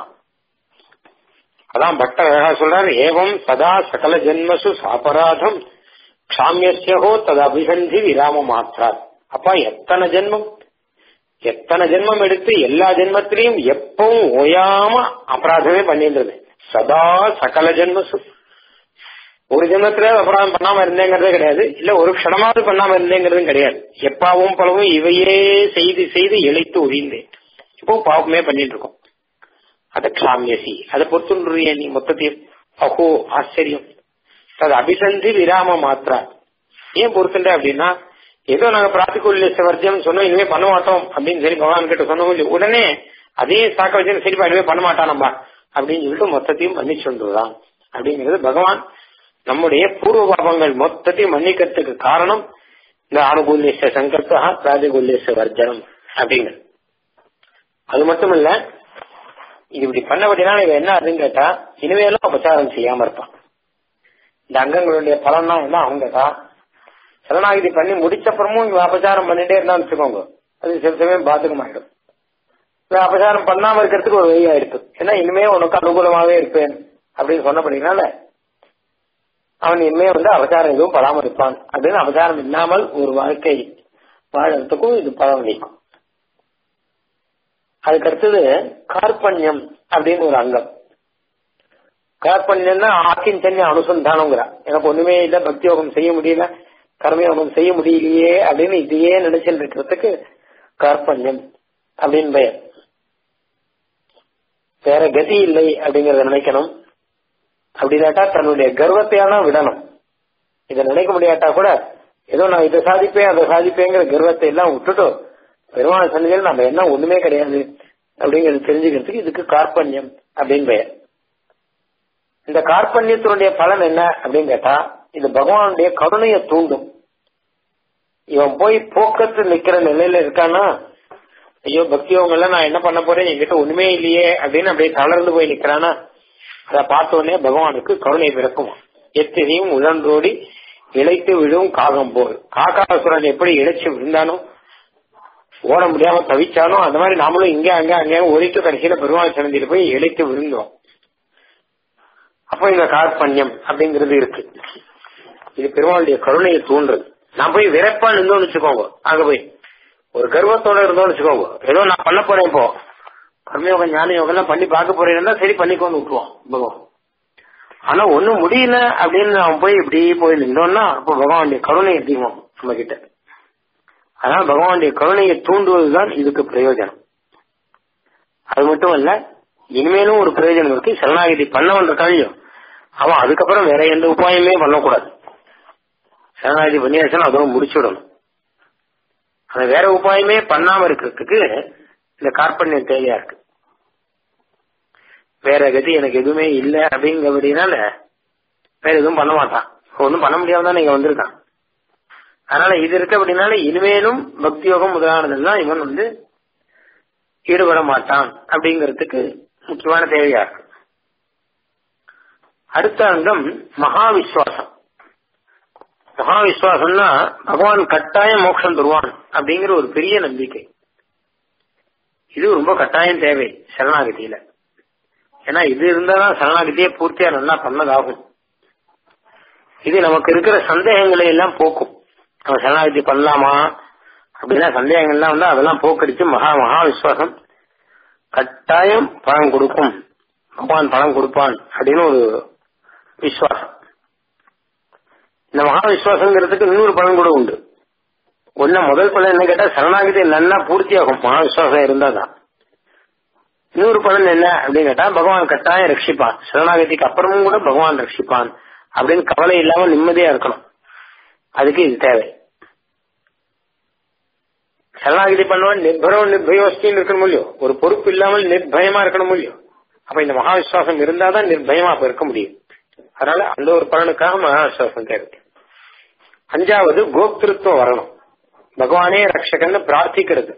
அதான் பக்தர் அழகா சொல்றாரு ஏவம் சதா சகல ஜென்மசு சாபராதம் க்ஷாமியோ தது அபிசந்தி விராம மாற்றார் அப்பா எத்தனை ஜென்மம் எத்தனை ஜென்மம் எடுத்து எல்லா ஜென்மத்திலையும் எப்பவும் ஓயாம அபராதமே பண்ணின்றது சதா சகல ஜென்மசு ஒரு ஜென்மத்துல அபராதம் பண்ணாம இருந்தேங்கிறதே கிடையாது இல்ல ஒரு க்ஷணமாவது பண்ணாம இருந்தேங்கிறதும் கிடையாது எப்பாவும் பலவும் இவையே செய்து செய்து இழைத்து ஒழிந்தேன் இப்போ பாவமே பண்ணிட்டு இருக்கோம் அத க்ஷாமியசி அதை பொறுத்துன்றிய நீ மொத்தத்தையும் அஹோ ஆச்சரியம் அது அபிசந்தி விராம மாத்திரா ஏன் பொறுத்துட்ட அப்படின்னா ஏதோ நாங்க பிராத்திகூல்ய வர்ஜம் சொன்னோம் இனிமே பண்ண மாட்டோம் அப்படின்னு சொல்லி பகவான் கிட்ட சொன்னோம் உடனே அதே சாக்க வச்சு சரிப்பா இனிமே பண்ண மாட்டானம்பா அப்படின்னு சொல்லிட்டு மொத்தத்தையும் மன்னிச்சு வந்துடுறான் அப்படிங்கிறது பகவான் நம்முடைய பூர்வ பாபங்கள் மொத்தத்தையும் மன்னிக்கிறதுக்கு காரணம் இந்த ஆனுகூல்யச சங்கல்பா பிராதிகூல்யச வர்ஜனம் அப்படிங்கிறது அது மட்டும் இல்ல இது இப்படி பண்ணபடினால இவன் என்ன அதுன்னு கேட்டா இனிமேலும் அபச்சாரம் செய்யாம இருப்பான் இந்த அங்கங்களுடைய பலன்னா என்ன அவங்க தான் சரணாகிதி பண்ணி முடிச்சப்புறமும் இவன் அபச்சாரம் பண்ணிட்டே இருந்தான்னு வச்சுக்கோங்க அது சில சமயம் பாதகமாயிடும் இவன் அபச்சாரம் பண்ணாம இருக்கிறதுக்கு ஒரு வழி ஆயிடுச்சு ஏன்னா இனிமே உனக்கு அனுகூலமாவே இருப்பேன் அப்படின்னு சொன்னபடினால அவன் இனிமே வந்து அபச்சாரம் எதுவும் படாம இருப்பான் அப்படின்னு அபச்சாரம் இல்லாமல் ஒரு வாழ்க்கை வாழறதுக்கும் இது பலனளிக்கும் அதுக்கு அடுத்தது கார்பண்யம் அப்படின்னு ஒரு அங்கம் கார்பண்யம்னா ஆக்கிஞ்சன்ய அனுசந்தானங்கிறா எனக்கு ஒண்ணுமே இல்ல பக்தி யோகம் செய்ய முடியல கர்மயோகம் செய்ய முடியலையே அப்படின்னு இதையே நினைச்சுட்டு இருக்கிறதுக்கு கார்பண்யம் அப்படின்னு பெயர் வேற கதி இல்லை அப்படிங்கறத நினைக்கணும் அப்படி இல்லாட்டா தன்னுடைய கர்வத்தையான விடணும் இதை நினைக்க முடியாட்டா கூட ஏதோ நான் இதை சாதிப்பேன் அதை சாதிப்பேங்கிற கர்வத்தை எல்லாம் விட்டுட்டு பெருமான சன்னிதியில் நம்ம என்ன ஒண்ணுமே கிடையாது அப்படிங்கறது தெரிஞ்சுக்கிறதுக்கு இதுக்கு கார்பண்யம் அப்படின்னு பெயர் இந்த கார்பண்யத்தினுடைய பலன் என்ன அப்படின்னு கேட்டா இது பகவானுடைய கருணையை தூண்டும் இவன் போய் போக்கத்து நிக்கிற நிலையில இருக்கானா ஐயோ பக்தியவங்க எல்லாம் நான் என்ன பண்ண போறேன் என்கிட்ட ஒண்ணுமே இல்லையே அப்படின்னு அப்படியே தளர்ந்து போய் நிக்கிறானா அதை பார்த்த உடனே பகவானுக்கு கருணை பிறக்கும் எத்தனையும் உழன்றோடி இழைத்து விழும் காகம் போல் காக்காசுரன் எப்படி இழைச்சு விழுந்தானோ ஓட முடியாம தவிச்சானோ அந்த மாதிரி நாமளும் இங்க அங்க அங்க ஒழித்து கடைசியில பெருமாள் சன்னதியில போய் இழைத்து விழுந்தோம் அப்போ இந்த கார்பண்யம் அப்படிங்கிறது இருக்கு இது பெருமாளுடைய கருணையை தூண்டுறது நான் போய் விரைப்பா இருந்தோம்னு வச்சுக்கோங்க அங்க போய் ஒரு கர்வத்தோட இருந்தோம்னு வச்சுக்கோங்க ஏதோ நான் பண்ண போறேன் இப்போ கர்மயோகம் ஞான யோகம் எல்லாம் பண்ணி பார்க்க போறேன்னா சரி பண்ணிக்கோன்னு விட்டுருவோம் பகவான் ஆனா ஒண்ணும் முடியல அப்படின்னு அவன் போய் இப்படி போய் நின்றோம்னா அப்ப பகவானுடைய கருணை அதிகம் நம்ம கிட்ட அதனால பகவானுடைய கருணையை தூண்டுவதுதான் இதுக்கு பிரயோஜனம் அது மட்டும் இல்ல இனிமேலும் ஒரு பிரயோஜனம் இருக்கு சரணாகிதி பண்ணவன் இருக்காளியோ அவன் அதுக்கப்புறம் வேற எந்த உபாயமே பண்ணக்கூடாது சரணாகிதி பண்ணியாச்சுன்னா அதோட முடிச்சுடணும் அந்த வேற உபாயமே பண்ணாம இருக்கிறதுக்கு இந்த கார்பண்யம் தேவையா இருக்கு வேற கதி எனக்கு எதுவுமே இல்லை அப்படிங்கிறபடினால வேற எதுவும் பண்ண மாட்டான் ஒன்றும் பண்ண முடியாம தான் இங்க வந்திருக்கான் அதனால இது இருக்கு அப்படின்னால இனிமேலும் பக்தி யோகம் முதலானதெல்லாம் இவன் வந்து ஈடுபட மாட்டான் அப்படிங்கிறதுக்கு முக்கியமான தேவையா இருக்கு அடுத்த அங்கம் மகா விஸ்வாசம் மகா விஸ்வாசம்னா பகவான் கட்டாயம் மோட்சம் தருவான் அப்படிங்கிற ஒரு பெரிய நம்பிக்கை இது ரொம்ப கட்டாயம் தேவை சரணாகதியில ஏன்னா இது இருந்தாதான் சரணாகதியே பூர்த்தியா நல்லா பண்ணதாகும் இது நமக்கு இருக்கிற சந்தேகங்களை எல்லாம் போக்கும் நம்ம சரணாகதி பண்ணலாமா அப்படின்னா சந்தேகங்கள்லாம் வந்து அதெல்லாம் போக்கடிச்சு மகா மகா விசுவாசம் கட்டாயம் பணம் கொடுக்கும் பகவான் பணம் கொடுப்பான் அப்படின்னு ஒரு விசுவாசம் இந்த மகா விசுவாசங்கிறதுக்கு இன்னொரு பலன் கூட உண்டு ஒன்ன முதல் பலன் என்ன கேட்டா சரணாகதி நல்லா பூர்த்தியாகும் மகா விசுவாசம் இருந்தாதான் இன்னொரு பலன் என்ன அப்படின்னு கேட்டா பகவான் கட்டாயம் ரட்சிப்பான் சரணாகதிக்கு அப்புறமும் கூட பகவான் ரட்சிப்பான் அப்படின்னு கவலை இல்லாம நிம்மதியா இருக்கணும் அதுக்கு இது தேவை சரணாகதி பண்ணுவான் நிர்பரம் நிர்பயோஸ்தின்னு இருக்கணும் இல்லையோ ஒரு பொறுப்பு இல்லாமல் நிர்பயமா இருக்கணும் இல்லையோ அப்ப இந்த மகா விசுவாசம் இருந்தாதான் நிர்பயமா அப்ப இருக்க முடியும் அதனால அந்த ஒரு பலனுக்காக மகா விசுவாசம் தேவை அஞ்சாவது கோப்திருத்துவம் வரணும் பகவானே ரட்சகன்னு பிரார்த்திக்கிறது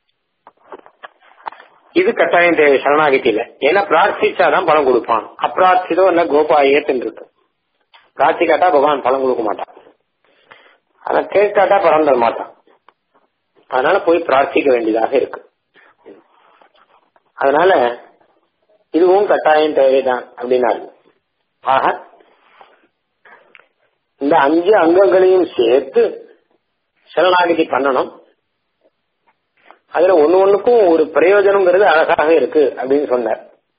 இது கட்டாயம் தேவை சரணாகதியில ஏன்னா பிரார்த்திச்சாதான் பலம் கொடுப்பான் அப்பிரார்த்திதோ இல்ல கோபாயேத்துன்னு இருக்கு பிரார்த்திக்காட்டா பகவான் பலம் கொடுக்க மாட்டான் ஆனா கேட்காட்டா பலம் தர மாட்டான் அதனால போய் பிரார்த்திக்க வேண்டியதாக இருக்கு அதனால இதுவும் கட்டாயம் தேவைதான் அப்படின்னாரு ஆக இந்த அஞ்சு அங்கங்களையும் சேர்த்து சரணாகதி பண்ணணும் அதுல ஒண்ணு ஒண்ணுக்கும் ஒரு பிரயோஜனம்ங்கிறது அழகாக இருக்கு அப்படின்னு சொன்னார்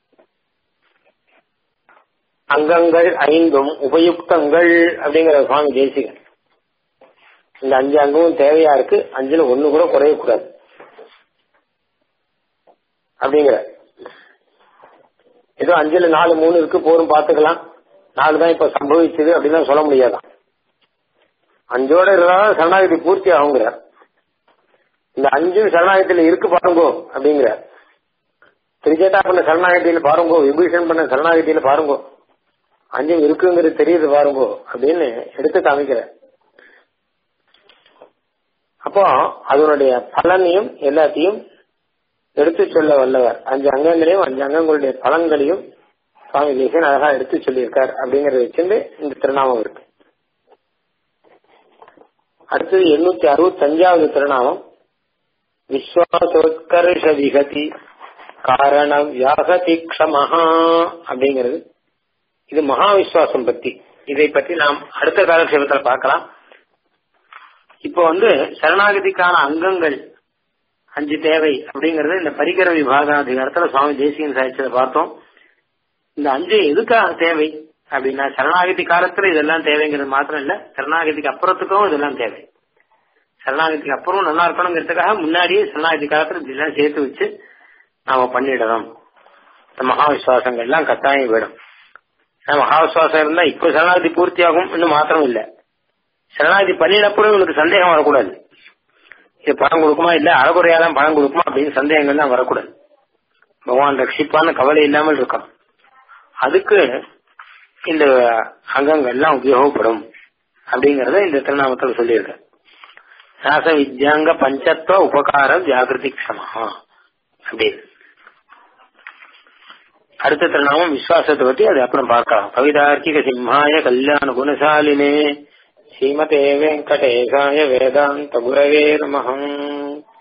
அங்கங்கள் ஐந்தும் உபயுக்தங்கள் அப்படிங்கிற சுவாமி தேசிகன் இந்த அஞ்சு அங்கமும் தேவையா இருக்கு அஞ்சுல ஒண்ணு கூட குறையக்கூடாது அப்படிங்கிற ஏதோ அஞ்சுல நாலு மூணு இருக்கு போரும் பாத்துக்கலாம் நாலு தான் இப்ப சம்பவிச்சது அப்படின்னு சொல்ல முடியாதான் அஞ்சோட இருந்தாலும் சரணாகதி பூர்த்தி ஆகுங்கிறார் இந்த அஞ்சும் சரணாகத்தில இருக்கு பாருங்கோ அப்படிங்கிற திரிஜேட்டா பண்ண சரணாகத்தியில பாருங்கோ விபீஷன் பண்ண சரணாகத்தியில பாருங்கோ அஞ்சும் இருக்குங்கிறது தெரியுது பாருங்கோ அப்படின்னு எடுத்து காமிக்கிற அப்போ அதனுடைய பலனையும் எல்லாத்தையும் எடுத்து சொல்ல வல்லவர் அஞ்சு அங்கங்களையும் அஞ்சு அங்கங்களுடைய பலன்களையும் சுவாமி தேசன் அழகா எடுத்து சொல்லியிருக்கார் அப்படிங்கறத வச்சிருந்து இந்த திருநாமம் இருக்கு அடுத்தது எண்ணூத்தி அறுபத்தஞ்சாவது திருநாமம் விஸ்வாசோத்கர்ஷ விகதி காரண வியாகதி க்ஷமஹா அப்படிங்கிறது இது மகா விஸ்வாசம் பத்தி இதை பற்றி நாம் அடுத்த காலக்ஷேபத்தில் பார்க்கலாம் இப்போ வந்து சரணாகதிக்கான அங்கங்கள் அஞ்சு தேவை அப்படிங்கறது இந்த பரிகர விபாகாதிகாரத்துல சுவாமி தேசியன் சாய்ச்சதை பார்த்தோம் இந்த அஞ்சு எதுக்காக தேவை அப்படின்னா சரணாகதி காலத்துல இதெல்லாம் தேவைங்கிறது மாத்திரம் இல்ல சரணாகதிக்கு அப்புறத்துக்கும் இதெல்லாம் தேவை சரணாகதிக்கு அப்புறம் நல்லா இருக்கணுங்கிறதுக்காக முன்னாடியே சரணாகதி காலத்துல இதெல்லாம் சேர்த்து வச்சு நாம பண்ணிடணும் இந்த மகா விசுவாசங்கள் எல்லாம் கட்டாயம் விடும் மகா விசுவாசம் இருந்தா இப்போ சரணாகதி பூர்த்தி ஆகும் இன்னும் மாத்திரம் இல்ல சரணாகதி பண்ணினப்புறம் உங்களுக்கு சந்தேகம் வரக்கூடாது இது பணம் கொடுக்குமா இல்ல அறகுறையாதான் பணம் கொடுக்குமா அப்படின்னு சந்தேகங்கள்லாம் வரக்கூடாது பகவான் ரட்சிப்பான்னு கவலை இல்லாமல் இருக்கணும் அதுக்கு இந்த அங்கங்கள் எல்லாம் உபயோகப்படும் அப்படிங்கறத இந்த திருநாமத்தில் சொல்லியிருக்க சாச வித்யாங்க பஞ்சத்துவ உபகார வியாகிருதி க்ஷமா அப்படின்னு அடுத்த திருநாமம் விசுவாசத்தை பத்தி அது அப்புறம் பார்க்கலாம் கவிதார்க்கிக சிம்ஹாய கல்யாண குணசாலினே ஸ்ரீமதே வெங்கடேசாய வேதாந்த குரவே நமஹம்